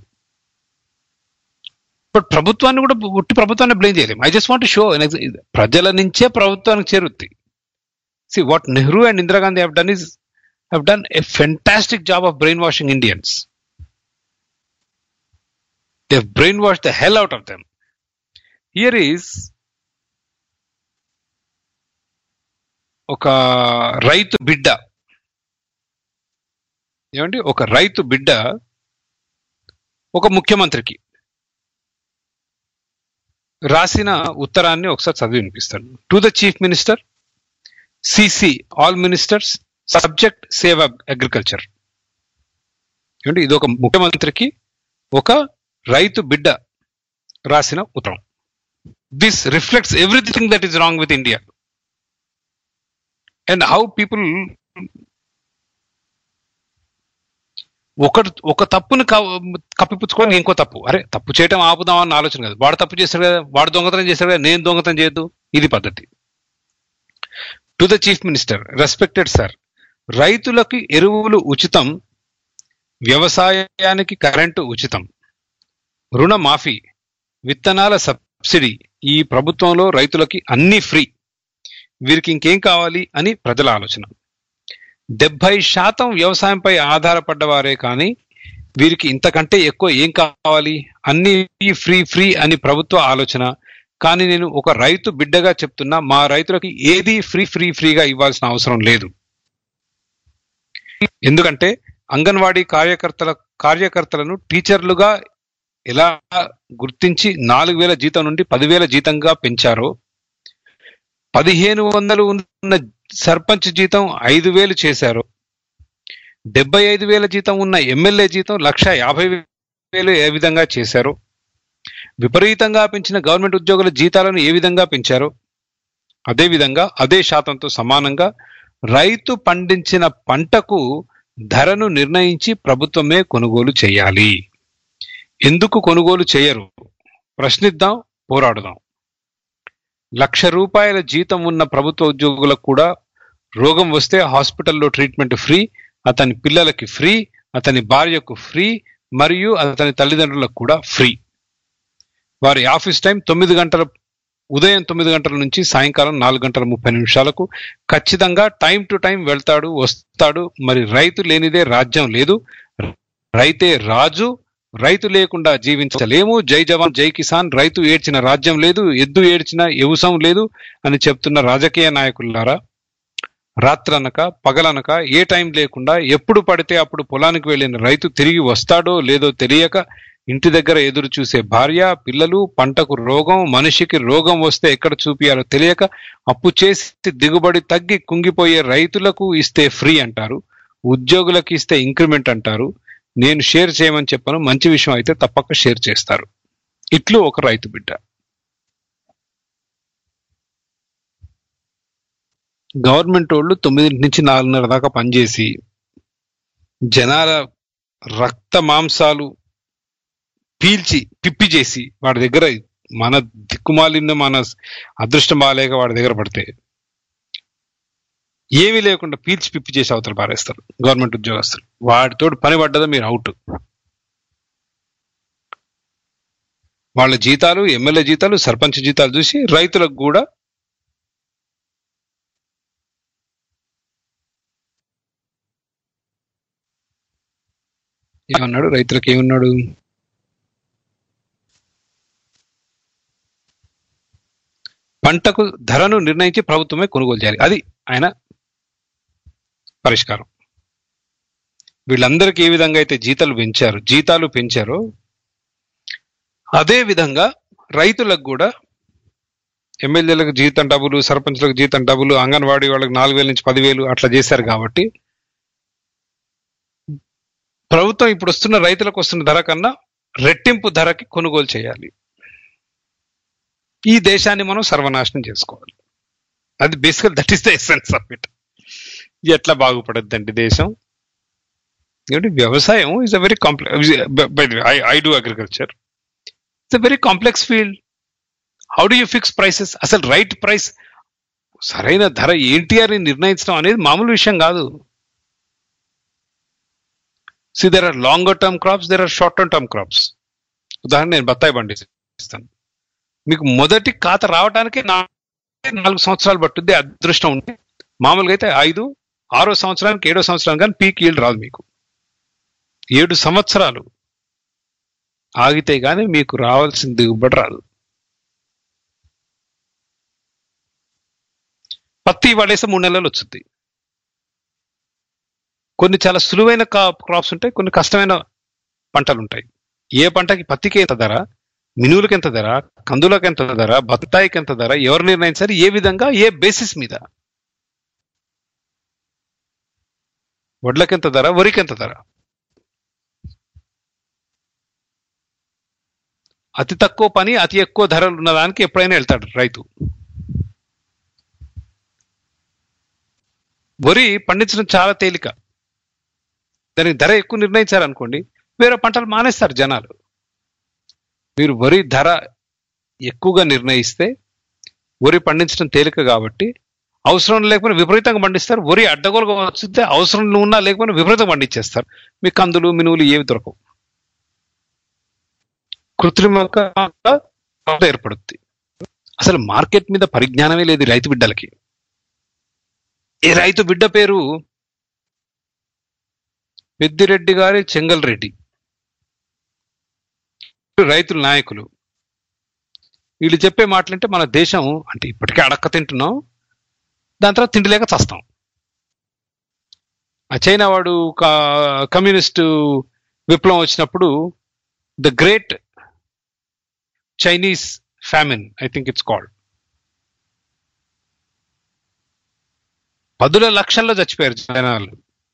but ప్రభుత్వాన్ని కూడా ఉట్టి ప్రభుత్వాన్ని బ్లేమ్ చేయలేము ఐ జస్ట్ వాంట్ షో ప్రజల నుంచే ప్రభుత్వానికి చేరుద్ది see what Nehru and Indira Gandhi have done is have done a fantastic job of brain washing Indians they brain wash the hell out of them here is ఒక రైతు బిడ్డ ఏమండి ఒక రైతు బిడ్డ ఒక ముఖ్యమంత్రికి రాసిన ఉత్తరాన్ని ఒకసారి చదివి వినిపిస్తాను to the chief minister CC all ministers subject save agriculture ఏమంటే ఇది ఒక ముఖ్యమంత్రికి ఒక రైతు బిడ్డ రాసిన ఉత్తరం this reflects everything that is wrong with India and how people ఒక ఒక తప్పుని కప్పిపుచ్చుకొని ఇంకో తప్పు అరే తప్పు చేయటం ఆపుదాం అన్న ఆలోచన కదా వాడు తప్పు చేస్తాడు కదా వాడు దొంగతనం చేస్తాడు కదా నేను దొంగతనం చేయొద్దు ఇది పద్ధతి to the chief minister respected sir రైతులకు ఎరువులు ఉచితం వ్యవసాయానికి కరెంటు ఉచితం రుణ మాఫీ విత్తనాల సబ్సిడీ ఈ ప్రభుత్వంలో రైతులకి అన్ని ఫ్రీ వీరికి ఇంకేం కావాలి అని ప్రజల ఆలోచన డెబ్బై శాతం వ్యవసాయంపై ఆధారపడ్డవారే కానీ వీరికి ఇంతకంటే ఎక్కువ ఏం కావాలి అన్ని ఫ్రీ ఫ్రీ అని ప్రభుత్వ ఆలోచన కానీ నేను ఒక రైతు బిడ్డగా చెప్తున్నా మా రైతులకి ఏది ఫ్రీ ఫ్రీ ఫ్రీగా ఇవ్వాల్సిన అవసరం లేదు ఎందుకంటే అంగన్వాడీ కార్యకర్తల కార్యకర్తలను టీచర్లుగా ఎలా గుర్తించి నాలుగు వేల జీతం నుండి పదివేల జీతంగా పెంచారో పదిహేను వందలు ఉన్న సర్పంచ్ జీతం ఐదు వేలు చేశారు డెబ్బై ఐదు వేల జీతం ఉన్న ఎమ్మెల్యే జీతం లక్ష యాభై వేలు ఏ విధంగా చేశారు విపరీతంగా పెంచిన గవర్నమెంట్ ఉద్యోగుల జీతాలను ఏ విధంగా పెంచారు అదే విధంగా అదే శాతంతో సమానంగా రైతు పండించిన పంటకు ధరను నిర్ణయించి ప్రభుత్వమే కొనుగోలు చేయాలి ఎందుకు కొనుగోలు చేయరు ప్రశ్నిద్దాం పోరాడుదాం లక్ష రూపాయల జీతం ఉన్న ప్రభుత్వ ఉద్యోగులకు కూడా రోగం వస్తే హాస్పిటల్లో ట్రీట్మెంట్ ఫ్రీ అతని పిల్లలకి ఫ్రీ అతని భార్యకు ఫ్రీ మరియు అతని తల్లిదండ్రులకు కూడా ఫ్రీ వారి ఆఫీస్ టైం తొమ్మిది గంటల ఉదయం తొమ్మిది గంటల నుంచి సాయంకాలం నాలుగు గంటల ముప్పై నిమిషాలకు ఖచ్చితంగా టైం టు టైం వెళ్తాడు వస్తాడు మరి రైతు లేనిదే రాజ్యం లేదు రైతే రాజు రైతు లేకుండా జీవించలేము జై జవాన్ జై కిసాన్ రైతు ఏడ్చిన రాజ్యం లేదు ఎద్దు ఏడ్చిన ఎవుసం లేదు అని చెప్తున్న రాజకీయ నాయకులారా రాత్రనక పగలనక ఏ టైం లేకుండా ఎప్పుడు పడితే అప్పుడు పొలానికి వెళ్ళిన రైతు తిరిగి వస్తాడో లేదో తెలియక ఇంటి దగ్గర ఎదురు చూసే భార్య పిల్లలు పంటకు రోగం మనిషికి రోగం వస్తే ఎక్కడ చూపియాలో తెలియక అప్పు చేసి దిగుబడి తగ్గి కుంగిపోయే రైతులకు ఇస్తే ఫ్రీ అంటారు ఉద్యోగులకు ఇస్తే ఇంక్రిమెంట్ అంటారు నేను షేర్ చేయమని చెప్పను మంచి విషయం అయితే తప్పక షేర్ చేస్తారు ఇట్లు ఒక రైతు బిడ్డ గవర్నమెంట్ వాళ్ళు తొమ్మిది నుంచి నాలుగున్నర దాకా పనిచేసి జనాల రక్త మాంసాలు పీల్చి పిప్పి చేసి వాడి దగ్గర మన దిక్కుమాలిన మన అదృష్టం బాగాలేక వాడి దగ్గర పడితే ఏమీ లేకుండా పీల్చి పిప్పి చేసి అవతల పారేస్తారు గవర్నమెంట్ ఉద్యోగస్తులు వాడితోటి పని పడ్డదా మీరు అవుట్ వాళ్ళ జీతాలు ఎమ్మెల్యే జీతాలు సర్పంచ్ జీతాలు చూసి రైతులకు కూడా ఏమన్నాడు రైతులకు ఏమన్నాడు పంటకు ధరను నిర్ణయించి ప్రభుత్వమే కొనుగోలు చేయాలి అది ఆయన పరిష్కారం వీళ్ళందరికీ ఏ విధంగా అయితే జీతాలు పెంచారు జీతాలు పెంచారో అదే విధంగా రైతులకు కూడా ఎమ్మెల్యేలకు జీతం డబ్బులు సర్పంచ్లకు జీతం డబ్బులు అంగన్వాడీ వాళ్ళకి నాలుగు వేల నుంచి పదివేలు అట్లా చేశారు కాబట్టి ప్రభుత్వం ఇప్పుడు వస్తున్న రైతులకు వస్తున్న ధర కన్నా రెట్టింపు ధరకి కొనుగోలు చేయాలి ఈ దేశాన్ని మనం సర్వనాశనం చేసుకోవాలి అది basically that is the essence of it ఎట్లా బాగుపడద్దండి దేశం ఏమిటి వ్యవసాయం is a very complex I do agriculture it's a very complex field how do you fix prices అసలు రైట్ ప్రైస్ సరైన ధర ఏంటి అని నిర్ణయించడం అనేది మామూలు విషయం కాదు see there are longer term crops there are short term crops ఉదాహరణ నేను బత్తాయి పండిస్తాను మీకు మొదటి ఖాత రావడానికి నాలుగు సంవత్సరాలు పట్టుద్ది అదృష్టం ఉంటే మామూలుగా అయితే ఐదు ఆరో సంవత్సరానికి ఏడో సంవత్సరానికి కానీ పీక్ ఈల్డ్ రాదు మీకు ఏడు సంవత్సరాలు ఆగితే గానీ మీకు రావాల్సిన దిగుబడి రాదు పత్తి పడేస్తే మూడు నెలలు వచ్చింది కొన్ని చాలా సులువైన క్రాప్స్ ఉంటాయి కొన్ని కష్టమైన పంటలు ఉంటాయి ఏ పంటకి పత్తికి ఎంత ధర మినువులకి ఎంత ధర కందులకు ఎంత ధర బత్తాయికి ఎంత ధర ఎవరు నిర్ణయించారు ఏ విధంగా ఏ బేసిస్ మీద వడ్లకి ఎంత ధర వరికి ఎంత ధర అతి తక్కువ పని అతి ఎక్కువ ధరలు ఉన్న దానికి ఎప్పుడైనా వెళ్తాడు రైతు వరి పండించడం చాలా తేలిక దానికి ధర ఎక్కువ నిర్ణయించారనుకోండి వేరే పంటలు మానేస్తారు జనాలు మీరు వరి ధర ఎక్కువగా నిర్ణయిస్తే వరి పండించడం తేలిక కాబట్టి అవసరం లేకపోయినా విపరీతంగా పండిస్తారు వరి అడ్డగోలుగా వచ్చితే అవసరం ఉన్నా లేకపోయినా విపరీతంగా పండించేస్తారు మీ కందులు మినువులు ఏవి దొరకవు కృత్రిమంగా ఏర్పడుద్ది అసలు మార్కెట్ మీద పరిజ్ఞానమే లేదు ఈ రైతు బిడ్డలకి ఈ రైతు బిడ్డ పేరు పెద్దిరెడ్డి గారి చెంగల్ రెడ్డి రైతుల నాయకులు వీళ్ళు చెప్పే మాటలంటే మన దేశం అంటే ఇప్పటికే అడక్క తింటున్నాం దాని తర్వాత తిండి లేక చస్తాం ఆ చైనా వాడు కమ్యూనిస్టు విప్లవం వచ్చినప్పుడు the great Chinese famine I think it's called పదుల లక్షల్లో చచ్చిపోయారు జనాలు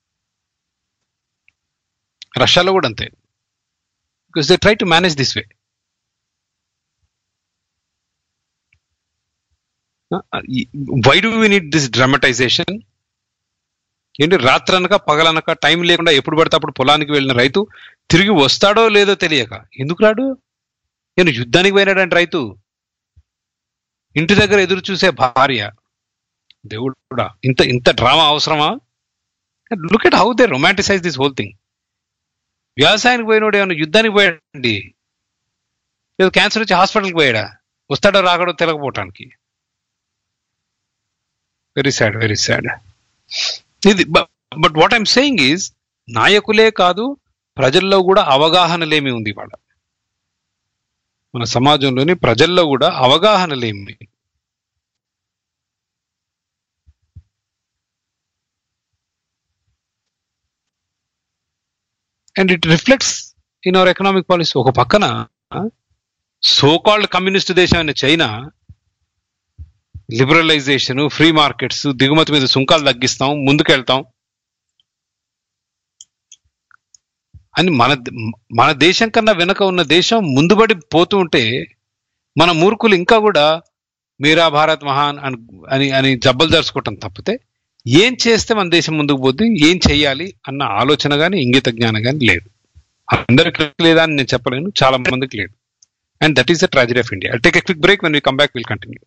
రష్యాలో కూడా అంతే because they try to manage this way why do we need this dramatization ఏంటి రాత్రనక పగలనక టైం లేకుండా ఎప్పుడు పడితే అప్పుడు పొలానికి వెళ్ళిన రైతు తిరిగి వస్తాడో లేదో తెలియక ఎందుకు రాడు నేను యుద్ధానికి పోయినాడంటే రైతు ఇంటి దగ్గర ఎదురు చూసే భార్య దేవుడా ఇంత ఇంత డ్రామా అవసరమా look at how they romanticize this whole thing వ్యవసాయానికి పోయినోడు ఏమైనా యుద్ధానికి పోయాడండి ఏదో క్యాన్సర్ వచ్చి హాస్పిటల్కి పోయాడా వస్తాడో రాకడో తెలకపోవటానికి వెరీ సాడ్ వెరీ సాడ్ ఇది but what I'm saying is నాయకులే కాదు ప్రజల్లో కూడా అవగాహన లేమి ఉంది ఇవాళ మన సమాజంలోని ప్రజల్లో కూడా అవగాహన లేమి and it reflects in our economic policy ఒక పక్కన సోకాల్డ్ కమ్యూనిస్ట్ దేశం అయిన చైనా లిబరలైజేషన్ ఫ్రీ మార్కెట్స్ దిగుమతి మీద సుంకాలు తగ్గిస్తాం ముందుకెళ్తాం అని మన మన దేశం కన్నా వెనక ఉన్న దేశం ముందుబడి పోతూ ఉంటే మన మూర్ఖులు ఇంకా కూడా మీరా భారత్ మహాన్ అని అని అని జబ్బలు దర్చుకోవటం తప్పితే ఏం చేస్తే మన దేశం ముందుకు పోద్ది ఏం చెయ్యాలి అన్న ఆలోచన కానీ ఇంగిత జ్ఞానం కానీ లేదు అందరికి లేదా అని నేను చెప్పలేను చాలా మందికి లేదు and that is the tragedy of India take a quick break when we come back will continue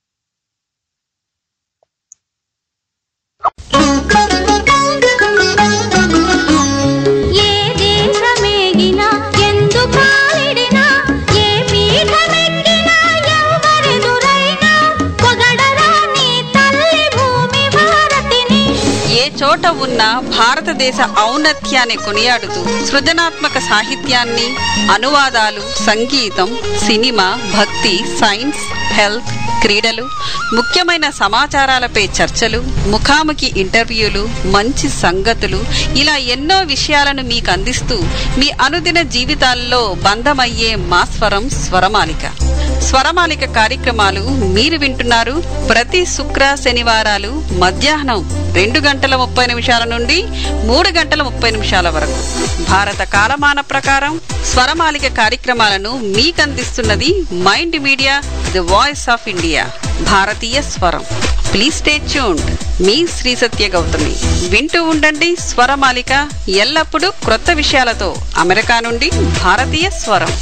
ఏ దేశమేగినా ఎందు కాలిడినా ఏ పీఠమెక్కినా ఎవరెదురైనా పొగడరా నీ తల్లి భూమి భారతిని ఏ చోట ఉన్న భారతదేశ ఔన్నత్యాన్ని కొనియాడుతూ సృజనాత్మక సాహిత్యాన్ని అనువాదాలు సంగీతం సినిమా భక్తి సైన్స్ హెల్త్ క్రీడలు ముఖ్యమైన సమాచారాలపై చర్చలు ముఖాముఖి ఇంటర్వ్యూలు మంచి సంగతులు ఇలా ఎన్నో విషయాలను మీకు అందిస్తూ మీ అనుదిన జీవితాల్లో బంధమయ్యే మా స్వరం స్వరమాలిక స్వరమాలిక కార్యక్రమాలు మీరు వింటున్నారు ప్రతి శుక్ర శనివారాలు మధ్యాహ్నం రెండు గంటల ముప్పై నిమిషాల నుండి మూడు గంటల ముప్పై నిమిషాల వరకు భారత కాలమాన ప్రకారం స్వరమాలిక కార్యక్రమాలను మీకందిస్తున్నది Mind media the voice of India భారతీయ స్వరం ప్లీజ్ స్టే ట్యూన్డ్ మీ శ్రీ సత్య గౌతమి వింటూ ఉండండి స్వరమాలిక ఎల్లప్పుడూ క్రొత్త విషయాలతో అమెరికా నుండి భారతీయ స్వరం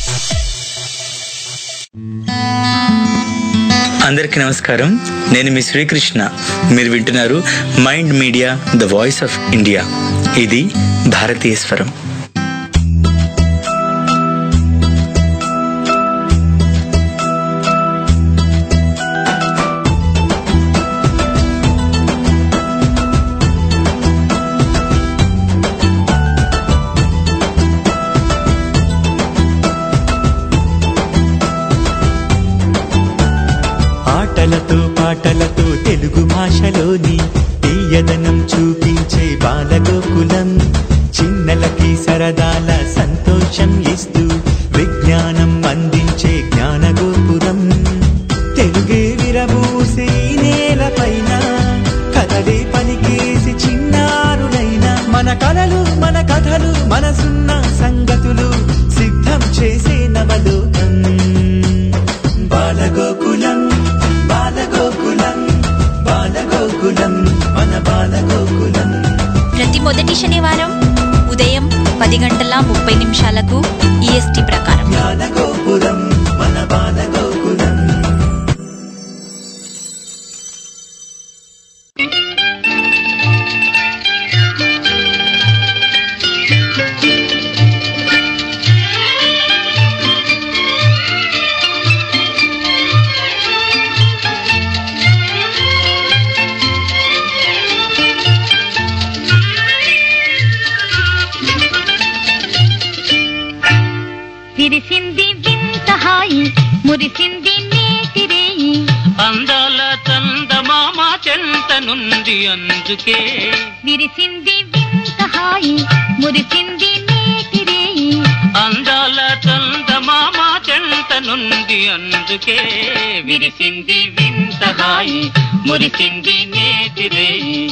అందరికీ నమస్కారం నేను మీ శ్రీకృష్ణ మీరు వింటున్నారు mind media the voice of India ఇది భారతీయ స్వరం ఆటలతో పాటలతో తెలుగు భాషలోని తీయదనం చూపించే బాలగోకులం చిన్నలకి సరదాల సంతోషం ఇస్తూ విజ్ఞానం అందించే జ్ఞానగోపురం తెలుగే విరబూసే ఈ నేలపైన కథలే పలికేసి చిన్నారులైన మన కలలు మన కథలు మనసున్న సంగతులు సిద్ధం చేసే నవలోకం బాలగోకులం బాలగోకులం బాలగోకులం మన బాలగోకులం ప్రతి మొదటి శనివారం ఉదయం పది గంటల ముప్పై నిమిషాలకు ఈఎస్టీ ప్రకారం జ్ఞానగోపురం మన బాలగోకులం విరిసింది వింత హాయి మురిసింది నేటి రేయి అందాల చందమామ చెంత నుండి అందుకే విరిసింది వింత హాయి మురిసింది నేటి రేయి అందాల చందమామ చెంత నుండి అందుకే విరిసింది వింత హాయి మురిసింది నేతి రేయి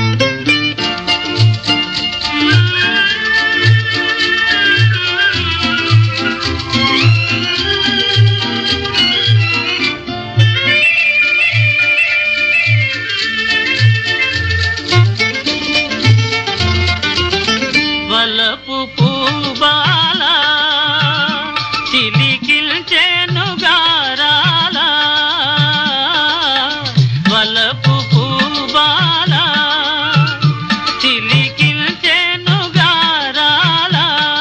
వలపు పూబాల చిలికిల్చెను గారాల వలపు పూబాల చిలికిల్చెను గారాల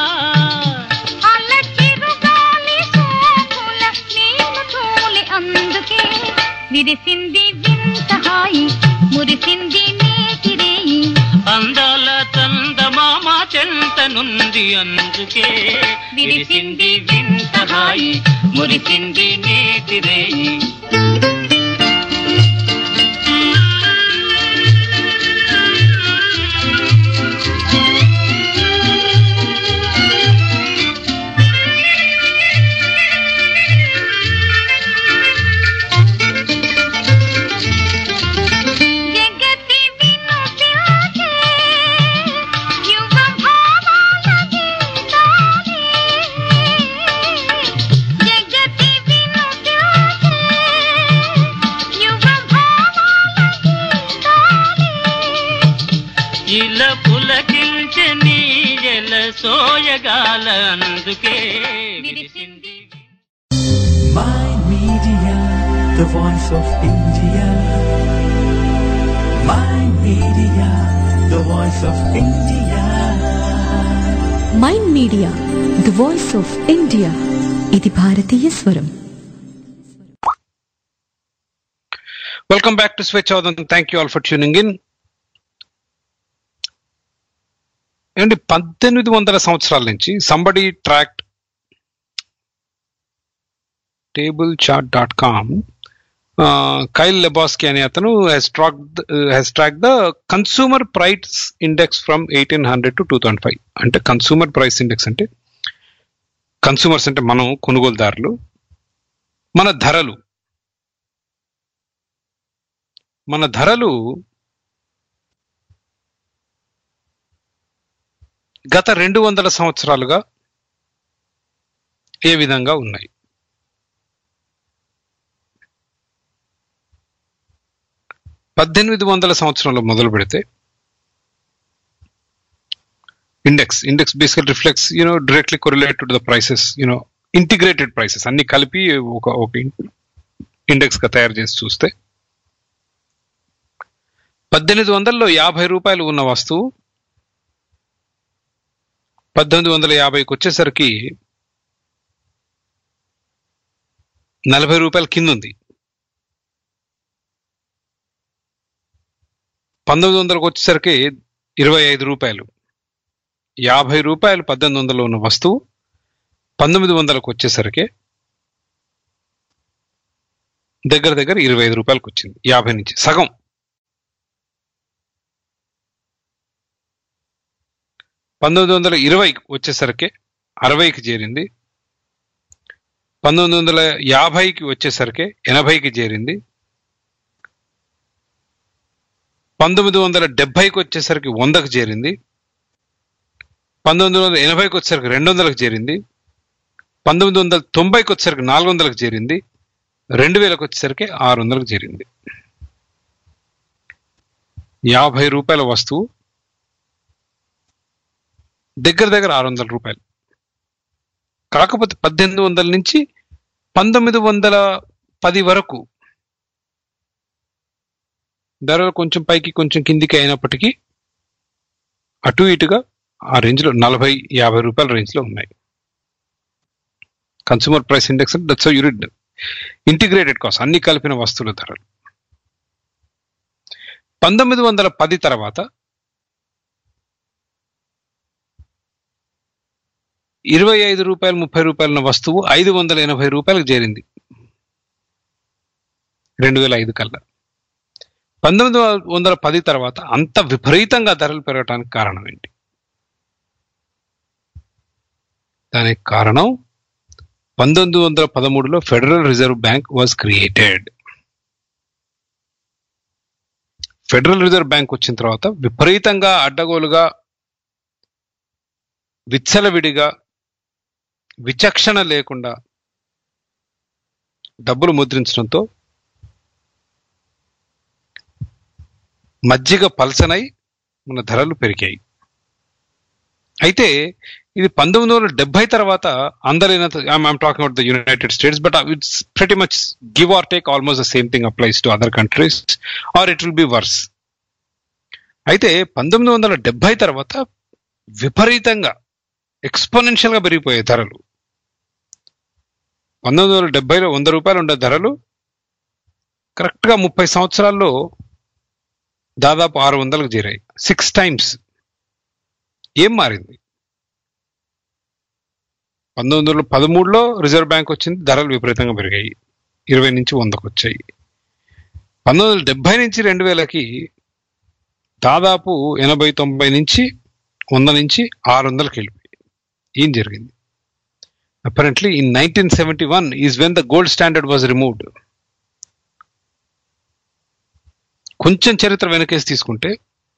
అల్లచిరుగాలి సోకుల నేను తోలి అందుకే విరిసింది వింత హాయి మురిసింది నేటి రేయి అందాల చందమామ చెంత నుండి అందుకే విరిసింది వింత హాయి మురిసింది నేటి రేయి జగతి వినుతికే యువ భావాల గీతాలే సోయగాల అందుకే విరిసింది Mind Media, the voice of India. Mind Media, the voice of India. Mind media the voice of India ఇది భారతీయ స్వరం వెల్కమ్ బ్యాక్ టు స్విచ్ అవుతుంది thank you all for tuning in ఏమండి పద్దెనిమిది వందల సంవత్సరాల నుంచి somebody tracked table chart dot com Kyle Lebaski అనే అతను has track has track the consumer price index from eighteen hundred to two thousand five అంటే consumer price index అంటే consumers అంటే మనం కొనుగోలుదారులు మన ధరలు మన ధరలు గత రెండు వందల సంవత్సరాలుగా ఏ విధంగా ఉన్నాయి పద్దెనిమిది వందల సంవత్సరంలో మొదలు పెడితే index index basically reflects you know directly correlated to the prices you know integrated prices అన్ని కలిపి ఒక ఒక ఇండెక్స్ గా తయారు చేసి చూస్తే పద్దెనిమిది వందల్లో యాభై రూపాయలు ఉన్న వస్తువు పద్దెనిమిది వందల యాభైకి వచ్చేసరికి నలభై రూపాయల కింద ఉంది పంతొమ్మిది వందలకు వచ్చేసరికి ఇరవై ఐదు రూపాయలు యాభై రూపాయలు పద్దెనిమిది వందలు ఉన్న వస్తువు పంతొమ్మిది వందలకు వచ్చేసరికి దగ్గర దగ్గర ఇరవై ఐదు రూపాయలకు వచ్చింది యాభై నుంచి సగం పంతొమ్మిది వందల ఇరవై వచ్చేసరికి అరవైకి చేరింది పంతొమ్మిది వందల యాభైకి వచ్చేసరికి ఎనభైకి చేరింది పంతొమ్మిది వందల డెబ్బైకి వచ్చేసరికి వందకు చేరింది పంతొమ్మిది వందల ఎనభైకి వచ్చేసరికి రెండు వందలకు చేరింది పంతొమ్మిది వందల తొంభైకి వచ్చేసరికి నాలుగు వందలకు చేరింది రెండు వేలకు వచ్చేసరికి ఆరు వందలకు చేరింది యాభై రూపాయల వస్తువు దగ్గర దగ్గర ఆరు వందల రూపాయలు కాకపోతే పద్దెనిమిది వందల నుంచి పంతొమ్మిది వందల పది వరకు ధరలు కొంచెం పైకి కొంచెం కిందికి అయినప్పటికీ అటు ఇటుగా ఆ రేంజ్లో నలభై యాభై రూపాయల రేంజ్లో ఉన్నాయి consumer price index that's unit integrated cost అన్ని కలిపిన వస్తువుల ధరలు పంతొమ్మిది వందల పది తర్వాత ఇరవై ఐదు రూపాయలు ముప్పై రూపాయల వస్తువు ఐదు వందల ఎనభై రూపాయలకు చేరింది రెండు వేల ఐదు కల్లా పంతొమ్మిది వందల పది తర్వాత అంత విపరీతంగా ధరలు పెరగడానికి కారణం ఏంటి దానికి కారణం పంతొమ్మిది వందల పదమూడులో Federal Reserve Bank was created Federal Reserve Bank వచ్చిన తర్వాత విపరీతంగా అడ్డగోలుగా విచ్చలవిడిగా విచక్షణ లేకుండా డబ్బులు ముద్రించడంతో మజ్జిగ పల్సనై మన ధరలు పెరిగాయి అయితే ఇది పంతొమ్మిది వందల డెబ్బై తర్వాత అందరైనంత I'm talking out the United States but it's pretty much give or take almost the same thing applies to other countries or it will be worse అయితే పంతొమ్మిది వందల డెబ్బై తర్వాత విపరీతంగా ఎక్స్పోనెన్షియల్ గా పెరిగిపోయాయి ధరలు పంతొమ్మిది వందల డెబ్బైలో వంద రూపాయలు ఉండే ధరలు కరెక్ట్ గా ముప్పై సంవత్సరాల్లో దాదాపు ఆరు వందలకు చేరాయి సిక్స్ టైమ్స్ ఏం మారింది పంతొమ్మిది వందల పదమూడులో రిజర్వ్ బ్యాంక్ వచ్చింది ధరలు విపరీతంగా పెరిగాయి ఇరవై నుంచి వందకు వచ్చాయి పంతొమ్మిది వందల డెబ్బై నుంచి రెండు వేలకి దాదాపు ఎనభై తొంభై నుంచి వంద నుంచి ఆరు వందలకి వెళ్ళిపోయి ఏం జరిగింది apparently in nineteen seventy one is when the gold standard was removed కొంచెం చరిత్ర వెనకేసి తీసుకుంటే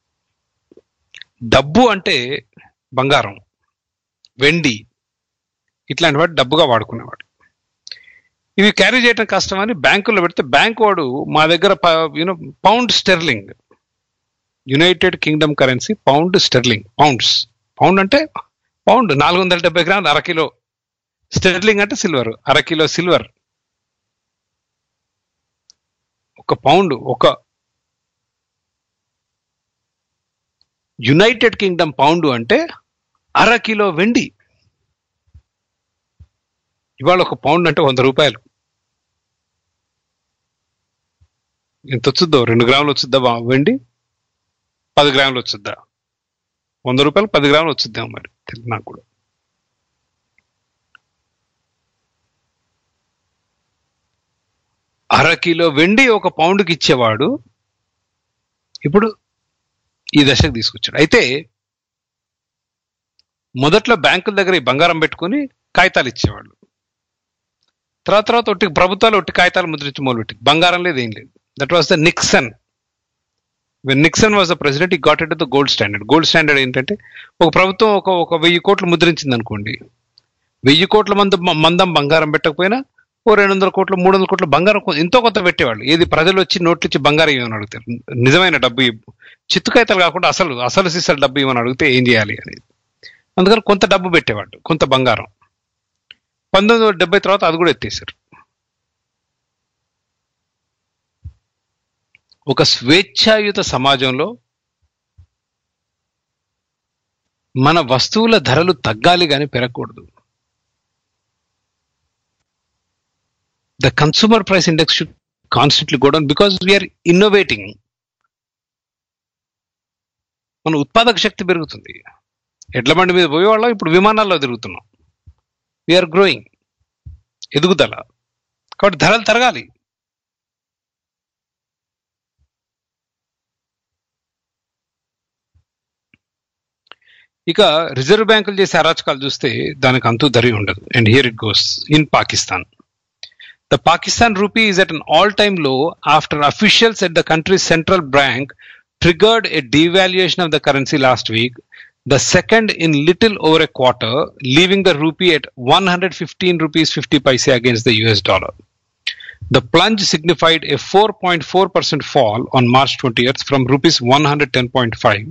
డబ్బు అంటే బంగారం వెండి ఇట్లాంటి వాడు డబ్బుగా వాడుకునేవాడు ఇవి క్యారీ చేయడం కష్టం అని బ్యాంకుల్లో పెడితే బ్యాంక్ వాడు మా దగ్గర you know pound sterling United Kingdom currency pound sterling pounds pound అంటే పౌండ్ నాలుగు వందల డెబ్బై గ్రాములు అరకిలో స్టెర్లింగ్ అంటే సిల్వర్ అరకిలో సిల్వర్ ఒక పౌండ్ ఒక యునైటెడ్ కింగ్డమ్ పౌండ్ అంటే అర కిలో వెండి ఇవాళ ఒక పౌండ్ అంటే వంద రూపాయలు ఎంత వచ్చుద్దో రెండు గ్రాములు వచ్చుద్దా బా- వెండి పది గ్రాములు వచ్చుద్దా వంద రూపాయలు పది గ్రాములు వచ్చుద్దాం మరి తెలియదు నాకు కూడా అర కిలో వెండి ఒక పౌండ్కి ఇచ్చేవాడు ఇప్పుడు ఈ దశకు తీసుకొచ్చాడు అయితే మొదట్లో బ్యాంకుల దగ్గర ఈ బంగారం పెట్టుకుని కాగితాలు ఇచ్చేవాళ్ళు తర్వాత తర్వాత ఒట్టి ప్రభుత్వాలు ఒట్టి కాగితాలు ముద్రించి మొదలుపెట్టి బంగారం లేదు ఏం లేదు that was the Nixon when Nixon was the president he got it the gold standard gold standard ఏంటంటే ఒక ప్రభుత్వం ఒక ఒక వెయ్యి కోట్లు ముద్రించింది అనుకోండి వెయ్యి కోట్ల మంది మందం బంగారం పెట్టకపోయినా ఓ రెండు వందల కోట్లు మూడు వందల కోట్ల బంగారం కొ- ఎంతో కొంత పెట్టేవాళ్ళు ఏది ప్రజలు వచ్చి నోట్లు ఇచ్చి బంగారం ఇవ్వమని అడుగుతారు నిజమైన డబ్బు ఇవ్వు. చిత్తు కాగితాలు కాకుండా అసలు అసలు సిసలు డబ్బు ఇవ్వమని అడిగితే ఏం చేయాలి అనేది అందుకని కొంత డబ్బు పెట్టేవాళ్ళు కొంత బంగారం పంతొమ్మిది వందల డెబ్బై తర్వాత అది కూడా ఎత్తేసారు ఒక స్వేచ్ఛాయుత సమాజంలో మన వస్తువుల ధరలు తగ్గాలి కానీ పెరగకూడదు the consumer price index should constantly go down because we're innovating మన ఉత్పాదక శక్తి పెరుగుతుంది ఎడ్ల బండి మీద పోయేవాళ్ళం ఇప్పుడు విమానాల్లో తిరుగుతున్నాం వీఆర్ గ్రోయింగ్ ఎదుగుదల కాబట్టి ధరలు తరగాలి ఇక రిజర్వ్ బ్యాంకులు చేసే అరాచకాలు చూస్తే దానికి అంతు ధరి ఉండదు and here it goes in Pakistan The Pakistan rupee is at an all-time low after officials at the country's central bank triggered a devaluation of the currency last week, the second in little over a quarter, leaving the rupee at 115 rupees 50 paise against the US dollar. The plunge signified a 4.4% fall on March 20th from rupees 110.5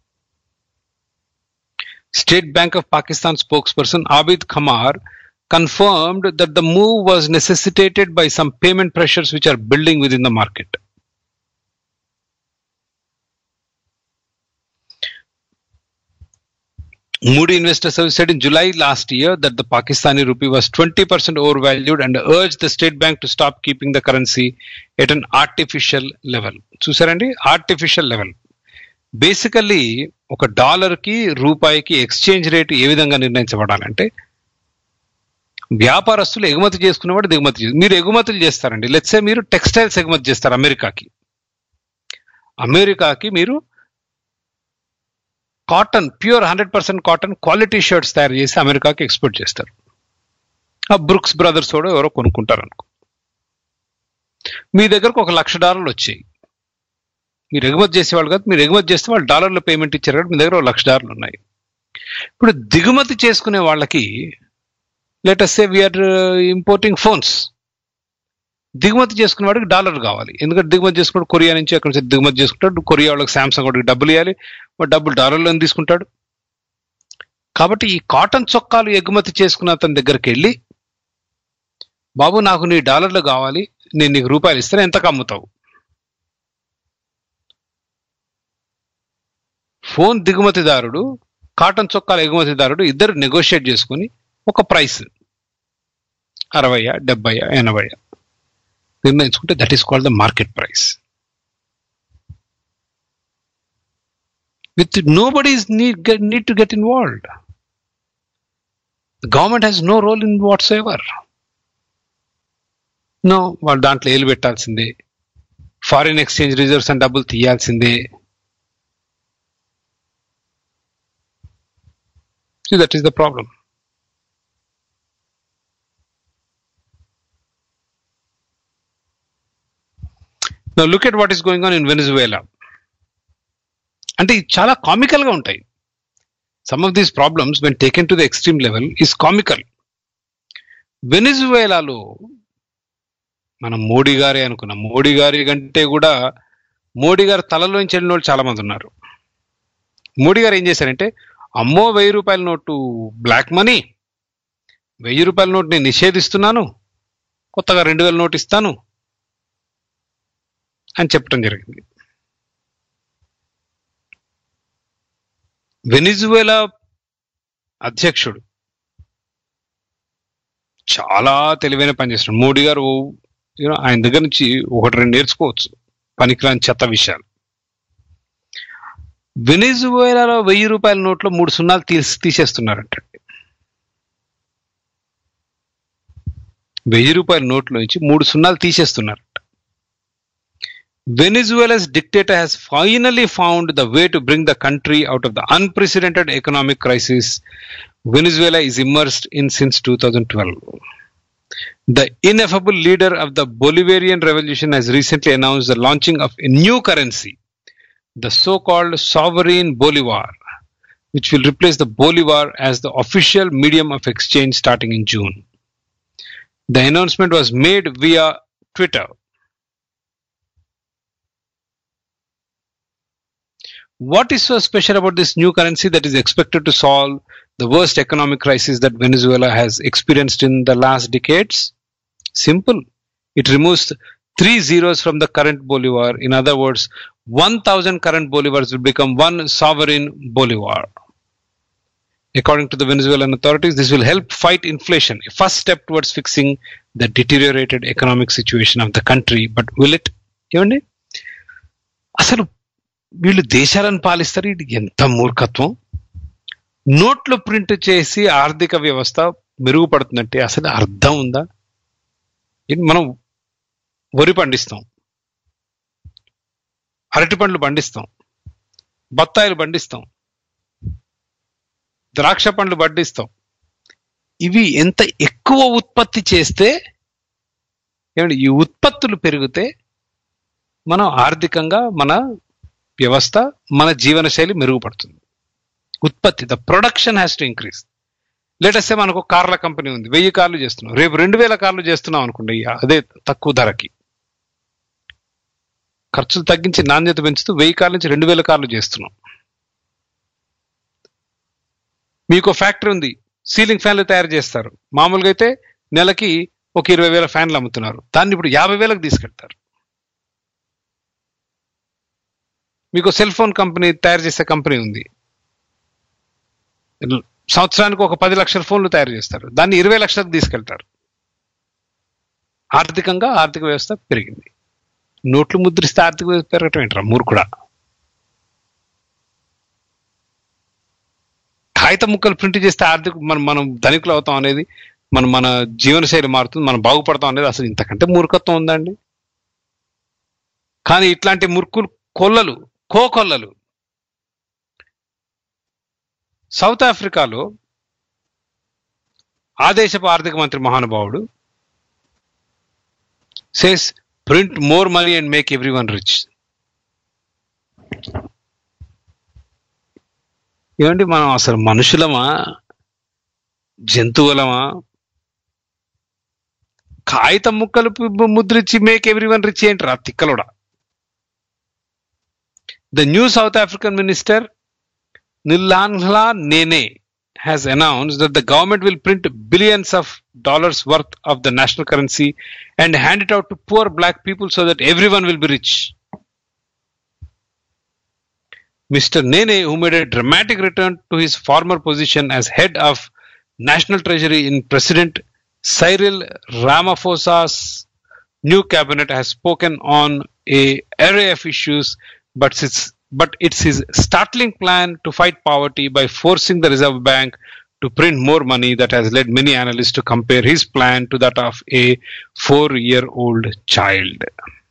State Bank of Pakistan spokesperson Abid Khamar confirmed that the move was necessitated by some payment pressures which are building within the market. Moody Investor Service said in July last year that the Pakistani rupee was 20% overvalued and urged the state bank to stop keeping the currency at an artificial level. చూసారండి artificial level basically ఒక dollar కి రూపాయికి exchange rate ఏ విధంగా నిర్ణయించబడాలంటే వ్యాపారస్తులు ఎగుమతి చేసుకునేవాడు దిగుమతి చేస్తారు మీరు ఎగుమతులు చేస్తారండి లెట్సే మీరు టెక్స్టైల్స్ ఎగుమతి చేస్తారు అమెరికాకి అమెరికాకి మీరు cotton pure hundred percent cotton quality shirts తయారు చేసి అమెరికాకి ఎక్స్పోర్ట్ చేస్తారు ఆ బ్రుక్స్ బ్రదర్స్ కూడా ఎవరో కొనుక్కుంటారు అనుకో మీ దగ్గరకు ఒక లక్ష డాలర్లు వచ్చాయి మీరు ఎగుమతి చేసేవాళ్ళు కాదు మీరు ఎగుమతి చేస్తే వాళ్ళు డాలర్లో పేమెంట్ ఇచ్చారు కాబట్టి మీ దగ్గర ఒక లక్ష డాలర్లు ఉన్నాయి ఇప్పుడు దిగుమతి చేసుకునే వాళ్ళకి let us say we're importing phones దిగుమతి చేసుకునే వాడికి డాలర్ కావాలి ఎందుకంటే దిగుమతి చేసుకుంటాడు కొరియా నుంచి అక్కడ నుంచి దిగుమతి చేసుకుంటాడు కొరియా వాళ్ళకి శాంసంగ్ వాడికి డబ్బులు ఇవ్వాలి వాడు డబ్బులు డాలర్లో తీసుకుంటాడు కాబట్టి ఈ కాటన్ చొక్కాలు ఎగుమతి చేసుకున్న అతని దగ్గరికి వెళ్ళి బాబు నాకు నీ డాలర్లు కావాలి నేను నీకు రూపాయలు ఇస్తాను ఎంతకు అమ్ముతావు ఫోన్ దిగుమతిదారుడు కాటన్ చొక్కాల ఎగుమతిదారుడు ఇద్దరు నెగోషియేట్ చేసుకుని ఒక ప్రైస్ అరవయ డెబ్బై ఎనభై నిర్ణయించుకుంటే that is called the market price with nobody need need to get involved government has no role in whatsoever no వాళ్ళు దాంట్లో ఏలు పెట్టాల్సిందే ఫారిన్ ఎక్స్చేంజ్ రిజర్వ్స్ అని డబ్బులు తీయాల్సిందే that is the problem no look at what is going on in Venezuela అంటే ఇది చాలా కామికల్ గా ఉంటాయి some of these problems when taken to the extreme level is comical వెనిజువేలాలో మనం మోడీ గారే అనుకున్నాం మోడీ గారి కంటే కూడా మోడీ గారి తలలోంచి వెళ్ళిన వాళ్ళు చాలా మంది ఉన్నారు మోడీ గారు ఏం చేశారంటే అమ్మో వెయ్యి రూపాయల నోటు బ్లాక్ మనీ వెయ్యి రూపాయల నోటు నేను నిషేధిస్తున్నాను కొత్తగా రెండు వేల నోటు ఇస్తాను అని చెప్పడం జరిగింది వెనిజువేలా అధ్యక్షుడు చాలా తెలివైన పని చేస్తున్నాడు మోడీ గారు you know, ఆయన దగ్గర నుంచి ఒకటి రెండు నేర్చుకోవచ్చు పనికిరాని చెత్త విషయాలు వెనిజువేలాలో వెయ్యి రూపాయల నోట్లో మూడు సున్నాలు తీసి తీసేస్తున్నారంట వెయ్యి రూపాయల నోట్ల నుంచి మూడు సున్నాలు తీసేస్తున్నారు Venezuela's dictator has finally found the way to bring the country out of the unprecedented economic crisis Venezuela is immersed in since 2012. The ineffable leader of the Bolivarian revolution has recently announced the launching of a new currency, the so called sovereign bolivar, which will replace the bolivar as the official medium of exchange starting in June. The announcement was made via Twitter. What is so special about this new currency that is expected to solve the worst economic crisis that Venezuela has experienced in the last decades? Simple. It removes three zeros from the current bolivar. In other words, 1000 current bolivars will become one sovereign bolivar. According to the Venezuelan authorities, this will help fight inflation, a first step towards fixing the deteriorated economic situation of the country. But will it? ఏమండి అసలు వీళ్ళు దేశాలను పాలిస్తారు ఇది ఎంత మూర్ఖత్వం నోట్లు print చేసి ఆర్థిక వ్యవస్థ మెరుగుపడుతుందంటే అసలు అర్థం ఉందా ఇది మనం వరి పండిస్తాం అరటి పండ్లు పండిస్తాం బత్తాయిలు పండిస్తాం ద్రాక్ష పండ్లు పండిస్తాం ఇవి ఎంత ఎక్కువ ఉత్పత్తి చేస్తే ఏమండి ఈ ఉత్పత్తులు పెరిగితే మనం ఆర్థికంగా మన వ్యవస్థ మన జీవన శైలి మెరుగుపడుతుంది ఉత్పత్తి the production has to increase latest మనకు కార్ల కంపెనీ ఉంది వెయ్యి కార్లు చేస్తున్నాం రేపు రెండు వేల కార్లు చేస్తున్నాం అనుకోండి ఇక అదే తక్కువ ధరకి ఖర్చులు తగ్గించి నాణ్యత పెంచుతూ వెయ్యి కార్ల నుంచి రెండు వేల కార్లు చేస్తున్నాం మీకు ఫ్యాక్టరీ ఉంది సీలింగ్ ఫ్యాన్లు తయారు చేస్తారు మామూలుగా అయితే నెలకి ఒక ఇరవై వేల ఫ్యాన్లు అమ్ముతున్నారు దాన్ని ఇప్పుడు యాభై వేలకు తీసుకెళ్తారు మీకు సెల్ ఫోన్ కంపెనీ తయారు చేసే కంపెనీ ఉంది సంవత్సరానికి ఒక పది లక్షల ఫోన్లు తయారు చేస్తారు దాన్ని ఇరవై లక్షలకు తీసుకెళ్తారు ఆర్థికంగా ఆర్థిక వ్యవస్థ పెరిగింది నోట్లు ముద్రిస్తే ఆర్థిక వ్యవస్థ పెరగటం ఏంట్రా మూర్ఖుడా కాగిత ముక్కలు ప్రింట్ చేస్తే ఆర్థిక మనం మనం ధనికులు అవుతాం అనేది మన మన జీవనశైలి మారుతుంది మనం బాగుపడతాం అనేది అసలు ఇంతకంటే మూర్ఖత్వం ఉందండి కానీ ఇట్లాంటి ముర్కులు కొల్లలు కోకొల్లలు సౌత్ ఆఫ్రికాలో ఆదేశపు ఆర్థిక మంత్రి మహానుభావుడు says print more money and make everyone rich ఏమండి మనం అసలు మనుషులమా జంతువులమా కాగితం ముక్కలు ముద్రించి మేక్ ఎవ్రీ వన్ రిచ్ ఏంట్రా తిక్కలోడా The new South African minister, Nilanhla Nene, has announced that the government will print billions of dollars worth of the national currency and hand it out to poor black people so that everyone will be rich. Mr. Nene, who made a dramatic return to his former position as head of National Treasury in President Cyril Ramaphosa's new cabinet, has spoken on a array of issues but it's but it's his startling plan to fight poverty by forcing the Reserve Bank to print more money that has led many analysts to compare his plan to that of a four-year-old child.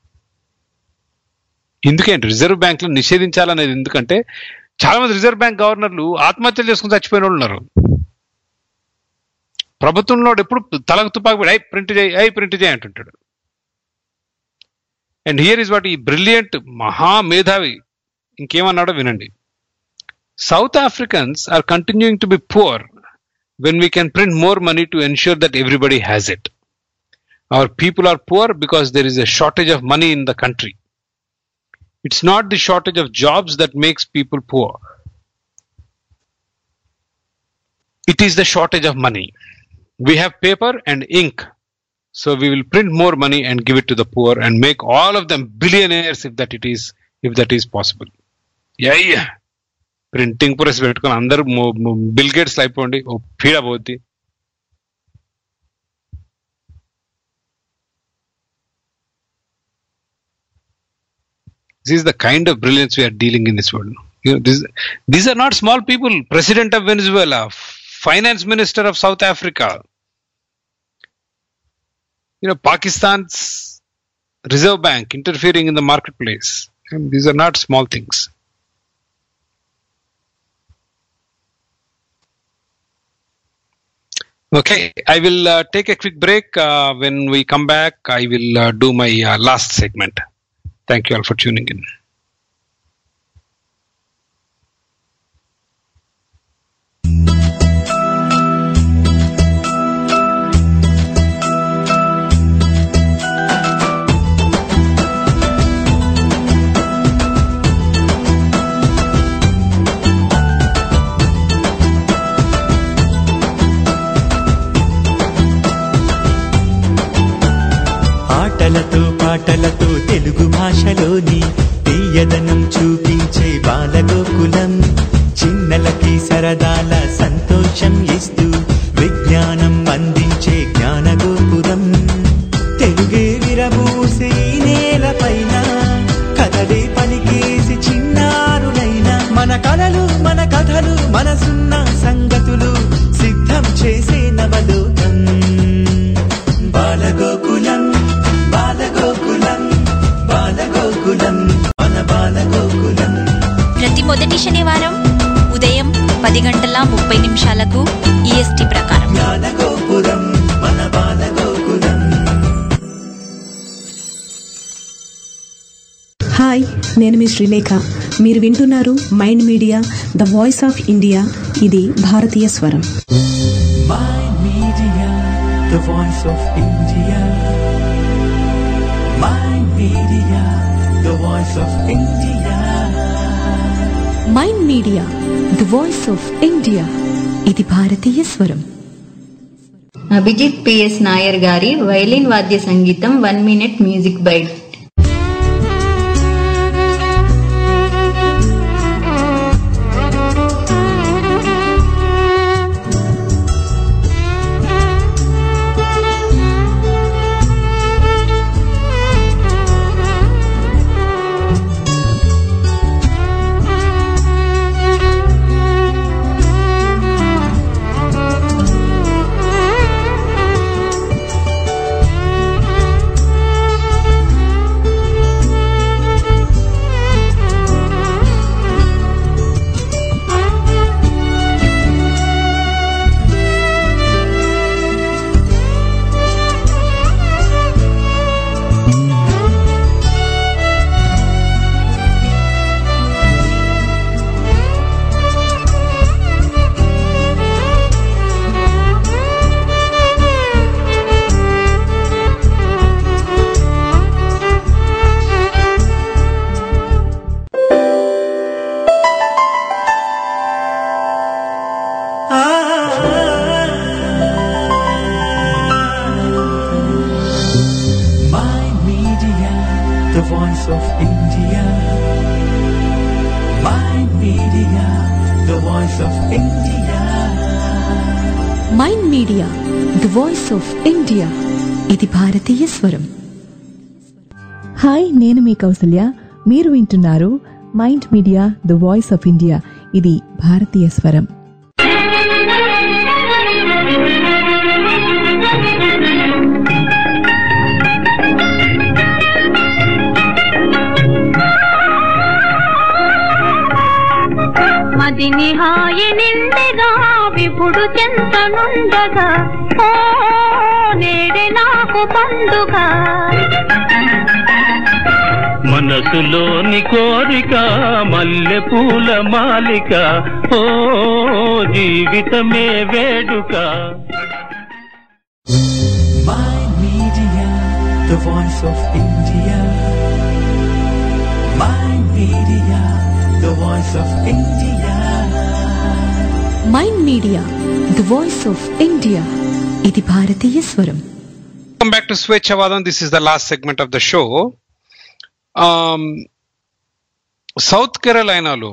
ఎందుకంటే Reserve Bank లో నిషేధించాలనేది ఎందుకంటే చాలా మంది reserve bank గవర్నర్లు ఆత్మహత్యలు చేసుకుని చచ్చిపోయిన వాళ్ళు ఉన్నారు ప్రభుత్వంలో ఎప్పుడు తలకు తుపాకి పెట్టి ఐ ప్రింట్ చేయి ఐ ప్రింట్ చేయి అంటుంటాడు అండ్ హియర్ ఇస్ వాట్ ఈ బ్రిలియంట్ మహామేధావి ఇంకేమన్నాడో వినండి South Africans are continuing to be poor when we can print more money to ensure that everybody has it our people are poor because there is a shortage of money in the country it's not the shortage of jobs that makes people poor it is the shortage of money. We have paper and ink. So we will print more money and give it to the poor and make all of them billionaires if that it is if that is possible. Yeah, yeah. Printing press పెట్టుకొని అందరూ bill gates అయిపోండి ఓ పీడ పోద్ది This is the kind of brilliance we are dealing in this world. You know, this, these are not small people. President of Venezuela, finance minister of South Africa, you know, Pakistan's Reserve Bank interfering in the marketplace. And these are not small things. Okay, I will uh, take a quick break. Uh, when we come back, I will uh, do my uh, last segment. Thank you all for tuning in. ఆటలతో పాటలతో తెలుగు భాషలోని తీయదనం చూపించే బాలగోకులం చిన్నలకి సరదాల సంతోషం ఇస్తూ విజ్ఞానం అందించే జ్ఞానగోపురం తెలుగే విరబూసే ఈ నేలపైన కథలే పలికేసి చిన్నారులైన మన కలలు మన కథలు మనసున్న సంగతులు సిద్ధం చేసే నవలోకం బాలగోకులం బాలగోకులం బాలగోకులం మన బాలగోకులం ప్రతి మొదటి శనివారం ఉదయం పది గంటల ముప్పై నిమిషాలకు ఈఎస్టీ ప్రకారం జ్ఞానగోపురం మన బాలగోకులం హాయ్ నేను మీ శ్రీలేఖ మీరు వింటున్నారు mind media the voice of India ఇది భారతీయ స్వరం Mind Media, the voice of India. Mind Media, the voice of India. Mind media the voice of India ఇది భారతీయ స్వరం అభిజిత్ పిఎస్ నాయర్ గారి వైలిన్ వాద్య సంగీతం one minute music bite Mind Media, the voice of India. Mind Media, the voice of India. Mind media the voice of India ఇది భారతీయ స్వరం hi నేను మీ కౌసల్య మీరు వింటున్నారు mind media the voice of India ఇది భారతీయ స్వరం మదిని హాయి నిండగా విపుడు చెంతనుండగా ఓ నేడే నాకు పండుగ మనసులోని కోరిక మల్లె పూల మాలిక ఓ జీవితమే వేడుక Mind Media, the voice of India. Mind Media, the voice of India. Mind media the voice of India ఇది భారతీయ స్వరం Welcome back to Swechavadan. This is the last segment of the show. Um, South కెరలైనాలో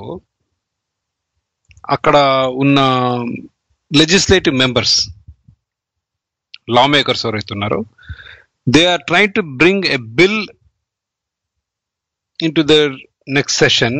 అక్కడ ఉన్న legislative members lawmakers ఎవరైతే ఉన్నారో they are trying to bring a bill into their next session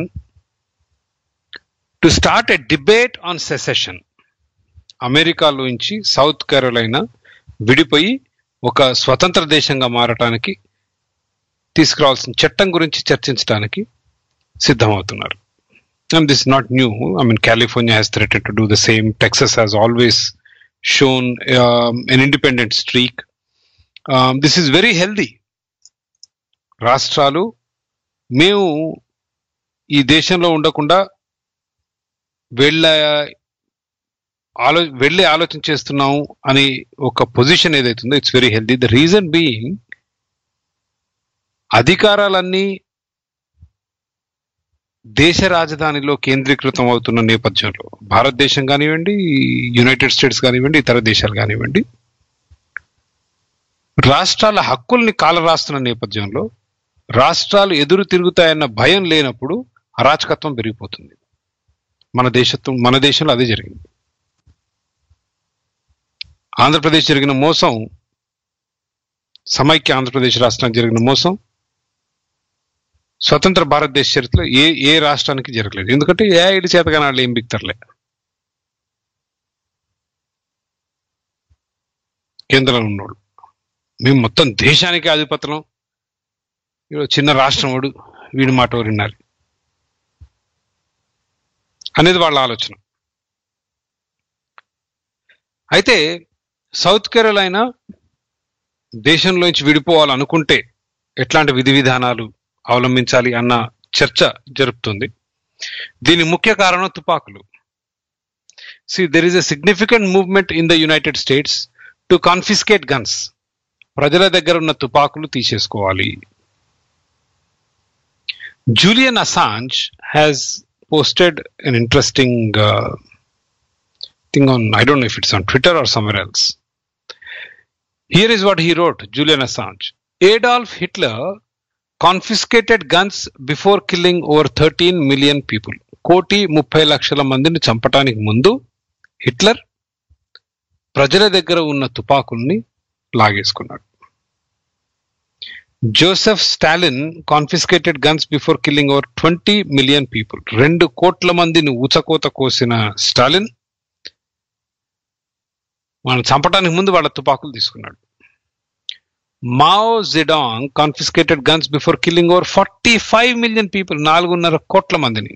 to start a debate on secession అమెరికాలో నుంచి south కెరోలైనా విడిపోయి ఒక స్వతంత్ర దేశంగా మారటానికి తీసుకురావాల్సిన చట్టం గురించి చర్చించడానికి సిద్ధమవుతున్నారు and this not new I mean California has threatened to do the same Texas has always shown an independent streak this is very healthy రాష్ట్రాలు మేము ఈ దేశంలో ఉండకుండా వెళ్ళ ఆలో వెళ్ళే ఆలోచన చేస్తున్నాము అని ఒక పొజిషన్ ఏదైతుందో it's very healthy the reason being అధికారాలన్నీ దేశ రాజధానిలో కేంద్రీకృతం అవుతున్న నేపథ్యంలో భారతదేశం కానివ్వండి యునైటెడ్ స్టేట్స్ కానివ్వండి ఇతర దేశాలు కానివ్వండి రాష్ట్రాల హక్కుల్ని కాలరాస్తున్న నేపథ్యంలో రాష్ట్రాలు ఎదురు తిరుగుతాయన్న భయం లేనప్పుడు అరాచకత్వం పెరిగిపోతుంది మన దేశత్వం మన దేశంలో అదే జరిగింది ఆంధ్రప్రదేశ్ జరిగిన మోసం సమైక్య ఆంధ్రప్రదేశ్ రాష్ట్రానికి జరిగిన మోసం స్వతంత్ర భారతదేశ చరిత్రలో ఏ ఏ రాష్ట్రానికి జరగలేదు ఎందుకంటే ఏ ఐడి చేతగానే వాళ్ళు ఏం బిక్తర్లే కేంద్రంలో ఉన్నోళ్ళు మేము మొత్తం దేశానికి ఆధిపత్యం వీడు చిన్న రాష్ట్రం వాడు వీడి మాట ఎవరు విన్నారు అనేది వాళ్ళ ఆలోచన అయితే సౌత్ కెరోలైనా దేశంలోంచి విడిపోవాలనుకుంటే ఎట్లాంటి విధి విధానాలు అవలంబించాలి అన్న చర్చ జరుపుతుంది దీని ముఖ్య కారణం తుపాకులు see there is a significant movement in the United States to confiscate guns ప్రజల దగ్గర ఉన్న తుపాకులు తీసేసుకోవాలి Julian Assange has posted an interesting thing on I don't know if it's on Twitter or somewhere else. Here is what he wrote, Julian Assange. Adolf Hitler confiscated guns before killing over 13 million people. కోటి ముప్పై లక్షల మందిని చంపటానికి ముందు Hitler ప్రజల దగ్గర ఉన్న తుపాకుల్ని లాగేసుకున్నాడు Joseph Stalin confiscated guns before killing over twenty million people రెండు కోట్ల మందిని ఊచకోత కోసిన స్టాలిన్ వాళ్ళని చంపడానికి ముందు వాళ్ళ తుపాకులు తీసుకున్నాడు Mao Zedong confiscated guns before killing over forty five million people నాలుగున్నర కోట్ల మందిని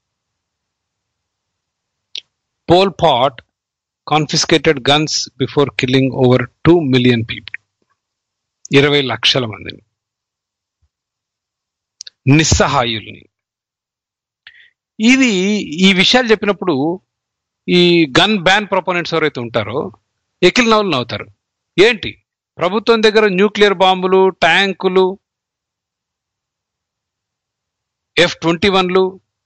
Pol Pot confiscated guns before killing over two million people ఇరవై లక్షల మందిని నిస్సహాయుల్ని ఇది ఈ విషయాలు చెప్పినప్పుడు ఈ గన్ బ్యాన్ ప్రొపోనెంట్స్ ఎవరైతే ఉంటారో ఎకిల్ నవ్వులు నవ్వుతారు ఏంటి ప్రభుత్వం దగ్గర న్యూక్లియర్ బాంబులు ట్యాంకులు ఎఫ్ ట్వంటీ వన్లు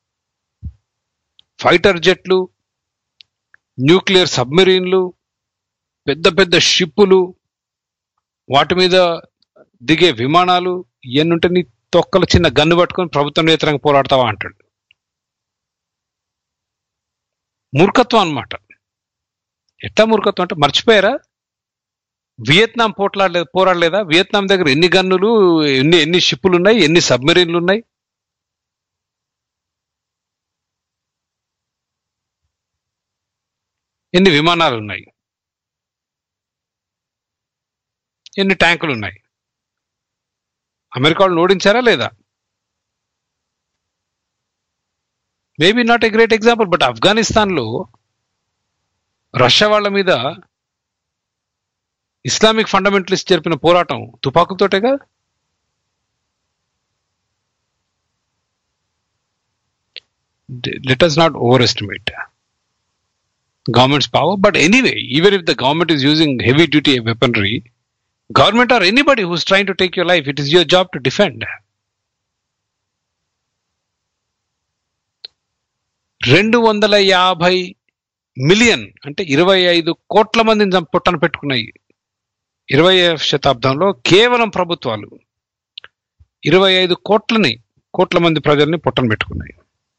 ఫైటర్ జెట్లు న్యూక్లియర్ సబ్మెరీన్లు పెద్ద పెద్ద షిప్పులు వాటి మీద దిగే విమానాలు ఇవన్నుంటే నీ తొక్కలు చిన్న గన్ను పట్టుకొని ప్రభుత్వం నేతరంగా పోరాడతావా అంటాడు మూర్ఖత్వం అన్నమాట ఎట్లా మూర్ఖత్వం అంటే మర్చిపోయారా వియత్నాం పోట్లాడలేదు పోరాడలేదా వియత్నాం దగ్గర ఎన్ని గన్నులు ఎన్ని ఎన్ని షిప్పులు ఉన్నాయి ఎన్ని సబ్మెరీన్లు ఉన్నాయి ఎన్ని విమానాలు ఉన్నాయి ఎన్ని ట్యాంకులు ఉన్నాయి అమెరికా వాళ్ళు ఓడించారా లేదా maybe not a great example but ఆఫ్ఘనిస్తాన్లో రష్యా వాళ్ళ మీద ఇస్లామిక్ ఫండమెంటలిస్ట్ జరిపిన పోరాటం తుపాకులతోటేగా let us not overestimate government's power. But anyway, even if the government is using heavy duty weaponry, government or anybody who's trying to take your life, it is your job to defend. రెండు వందల యాభై million అంటే ఇరవై ఐదు కోట్ల మందిని చంప- పొట్టన పెట్టుకున్నాయి ఇరవై శతాబ్దంలో కేవలం ప్రభుత్వాలు ఇరవై ఐదు కోట్లని కోట్ల మంది ప్రజల్ని పొట్టన పెట్టుకున్నాయి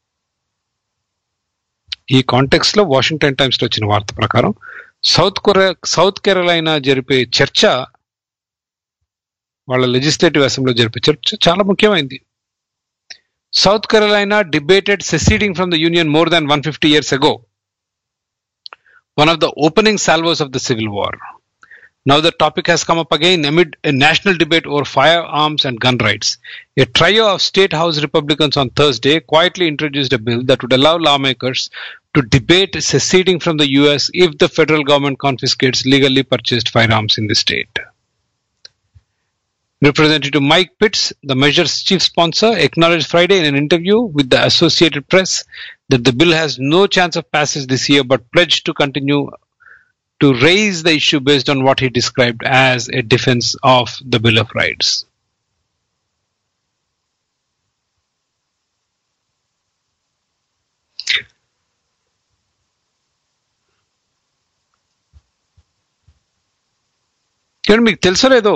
ఈ కాంటెక్స్ట్ లో వాషింగ్టన్ టైమ్స్ లో వచ్చిన వార్త ప్రకారం సౌత్ కొరియా సౌత్ కేరళైనా జరిపే చర్చ వాళ్ళ లెజిస్లేటివ్ అసెంబ్లీలో జరిపే చర్చ చాలా ముఖ్యమైనది South Carolina debated seceding from the Union more than one fifty years ago one of the opening salvos of the Civil War. Now the topic has come up again amid a national debate over firearms and gun rights. A trio of state house Republicans on Thursday quietly introduced a bill that would allow lawmakers to debate seceding from the US if the federal government confiscates legally purchased firearms in the state. Representative Mike Pitts, the measure's chief sponsor, acknowledged Friday in an interview with the Associated Press that the bill has no chance of passage this year but pledged to continue to raise the issue based on what he described as a defense of the Bill of Rights. చూడండి మీకు తెలుసో లేదో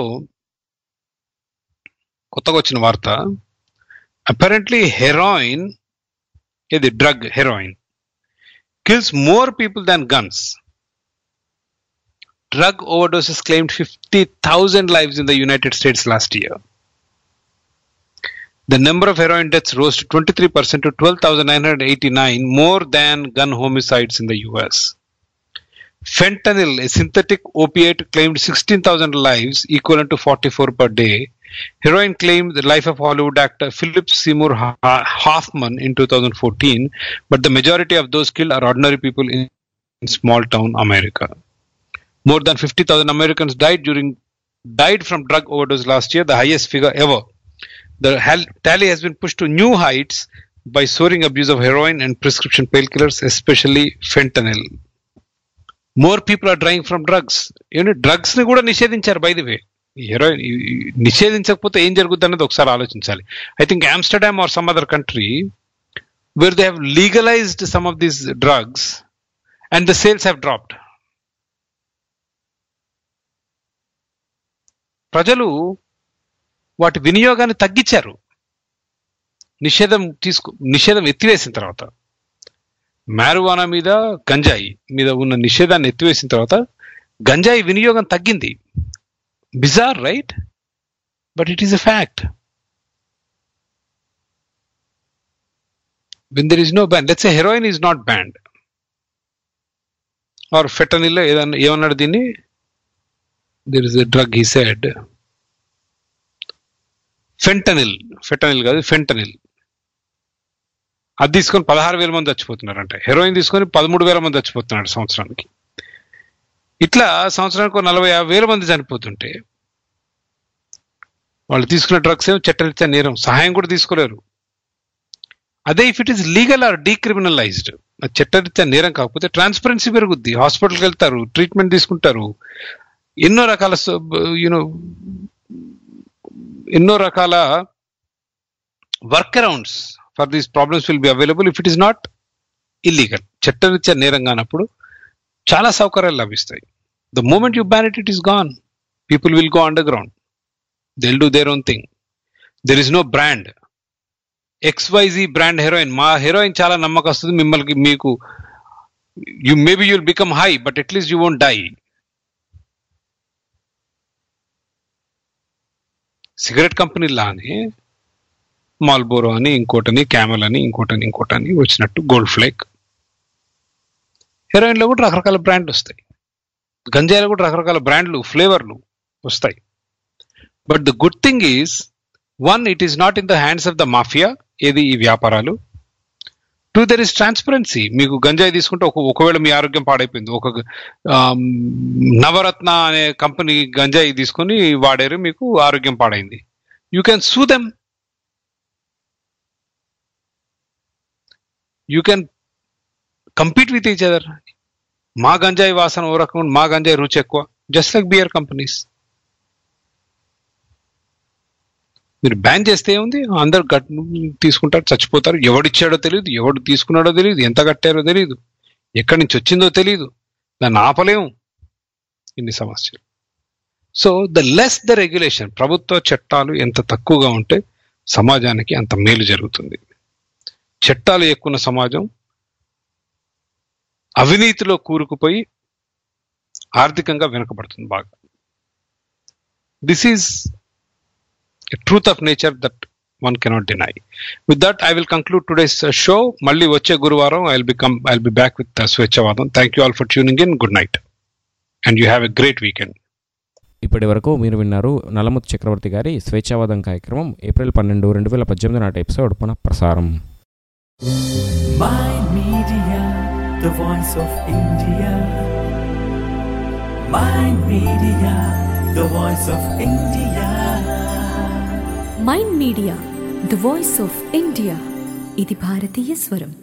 కొత్తగా వచ్చిన వార్త apparently heroin ఇది drug heroin kills more people than guns drug overdoses claimed 50,000 lives in the United States last year. The number of heroin deaths rose to 23% to 12,989, more than gun homicides in the US. Fentanyl, a synthetic opiate, claimed 16,000 lives, equivalent to 44 per day. Heroin claimed the life of Hollywood actor Philip Seymour Ha- Hoffman in 2014, but the majority of those killed are ordinary people in small town America. More than 50,000 Americans died during died from drug overdose last year, the highest figure ever. The hal- tally has been pushed to new heights by soaring abuse of heroin and prescription painkillers, especially fentanyl. More people are dying from drugs. ఏమంటే drugs ని కూడా నిషేధించారు by the way heroin నిషేధించకపోతే ఏం జరుగుతుంది అన్నది ఒకసారి ఆలోచించాలి I think Amsterdam or some other country where they have legalized some of these drugs and the sales have dropped ప్రజలు వాటి వినియోగాన్ని తగ్గించారు నిషేధం తీసుకు నిషేధం ఎత్తివేసిన తర్వాత మ్యారువానా మీద గంజాయి మీద ఉన్న నిషేధాన్ని ఎత్తివేసిన తర్వాత గంజాయి వినియోగం తగ్గింది bizarre right but it is a fact when there is no ban let's heroin is not banned or fentanyl ఏదన్నా ఏమన్నాడు దీన్ని there is a drug he said fentanyl fentanyl కాదు ఫెంటనిల్ అది తీసుకొని పదహారు వేల మంది చచ్చిపోతున్నారంట హెరోయిన్ తీసుకొని పదమూడు వేల మంది చచ్చిపోతున్నాడు సంవత్సరానికి ఇట్లా సంవత్సరానికి ఒక నలభై యాభై వేల మంది చనిపోతుంటే వాళ్ళు తీసుకున్న డ్రగ్స్ ఏమో చట్టరీత్యా నేరం సహాయం కూడా తీసుకోలేరు అదే if it is legal or decriminalized చట్టరీత్యా నేరం కాకపోతే ట్రాన్స్పరెన్సీ పెరుగుద్ది హాస్పిటల్కి వెళ్తారు ట్రీట్మెంట్ తీసుకుంటారు ఎన్నో రకాల యూనో ఎన్నో రకాల workarounds for these problems will be available if it is not illegal చట్టరీత్యా నేరం కానప్పుడు చాలా సౌకర్యాలు లభిస్తాయి the moment you ban it it is gone people will go underground they'll do their own thing there is no brand XYZ brand heroin మా heroin చాలా నమ్మకస్తుంది మిమ్మల్ని మీకు you maybe you'll become high but at least you won't die cigarette కంపెనీలానే Marlboro అని ఇంకోటని camel అని ఇంకోటని ఇంకోటని వచ్చినట్టు గోల్డ్ ఫ్లేక్ హెరోయిన్లో కూడా రకరకాల బ్రాండ్లు వస్తాయి గంజాయిలో కూడా రకరకాల బ్రాండ్లు ఫ్లేవర్లు వస్తాయి but the good thing is one it is not in the hands of the mafia ఏది ఈ వ్యాపారాలు టూ దెర్ ఇస్ ట్రాన్స్పరెన్సీ మీకు గంజాయి తీసుకుంటే ఒక ఒకవేళ మీ ఆరోగ్యం పాడైపోయింది ఒక ఆమ్, నవరత్న అనే కంపెనీ గంజాయి తీసుకొని వాడారు మీకు ఆరోగ్యం పాడైంది you can sue them you can compete with each other మా గంజాయి వాసన ఓ రకం మా గంజాయి రుచి ఎక్కువ జస్ట్ లైక్ బియర్ కంపెనీస్ మీరు బ్యాన్ చేస్తే ఏముంది అందరు గట్ తీసుకుంటారు చచ్చిపోతారు ఎవడిచ్చాడో తెలియదు ఎవడు తీసుకున్నాడో తెలియదు ఎంత కట్టారో తెలియదు ఎక్కడి నుంచి వచ్చిందో తెలియదు దాన్ని ఆపలేము ఇన్ని సమస్యలు so the less the regulation ప్రభుత్వ చట్టాలు ఎంత తక్కువగా ఉంటే సమాజానికి అంత మేలు జరుగుతుంది చట్టాలు ఎక్కువ సమాజం అవినీతిలో కూరుకుపోయి ఆర్థికంగా వెనుకబడుతుంది బాగా this is truth of nature that one cannot deny with that I will conclude today's show మళ్ళీ వచ్చే గురువారం I will become I will be back with స్వేచ్ఛవాదం thank you all for tuning in good night and you have a great weekend ఇప్పటి వరకు మీరు విన్నారు నల్లముత్ చక్రవర్తి గారి స్వేచ్ఛావాదం కార్యక్రమం ఏప్రిల్ పన్నెండు రెండు వేల పద్దెనిమిది నాటి ఎపిసోడ్ పునః ప్రసారం Mind Media, the voice of India. Mind Media, the voice of India. Mind media the voice of India ఇది భారతీయ స్వరం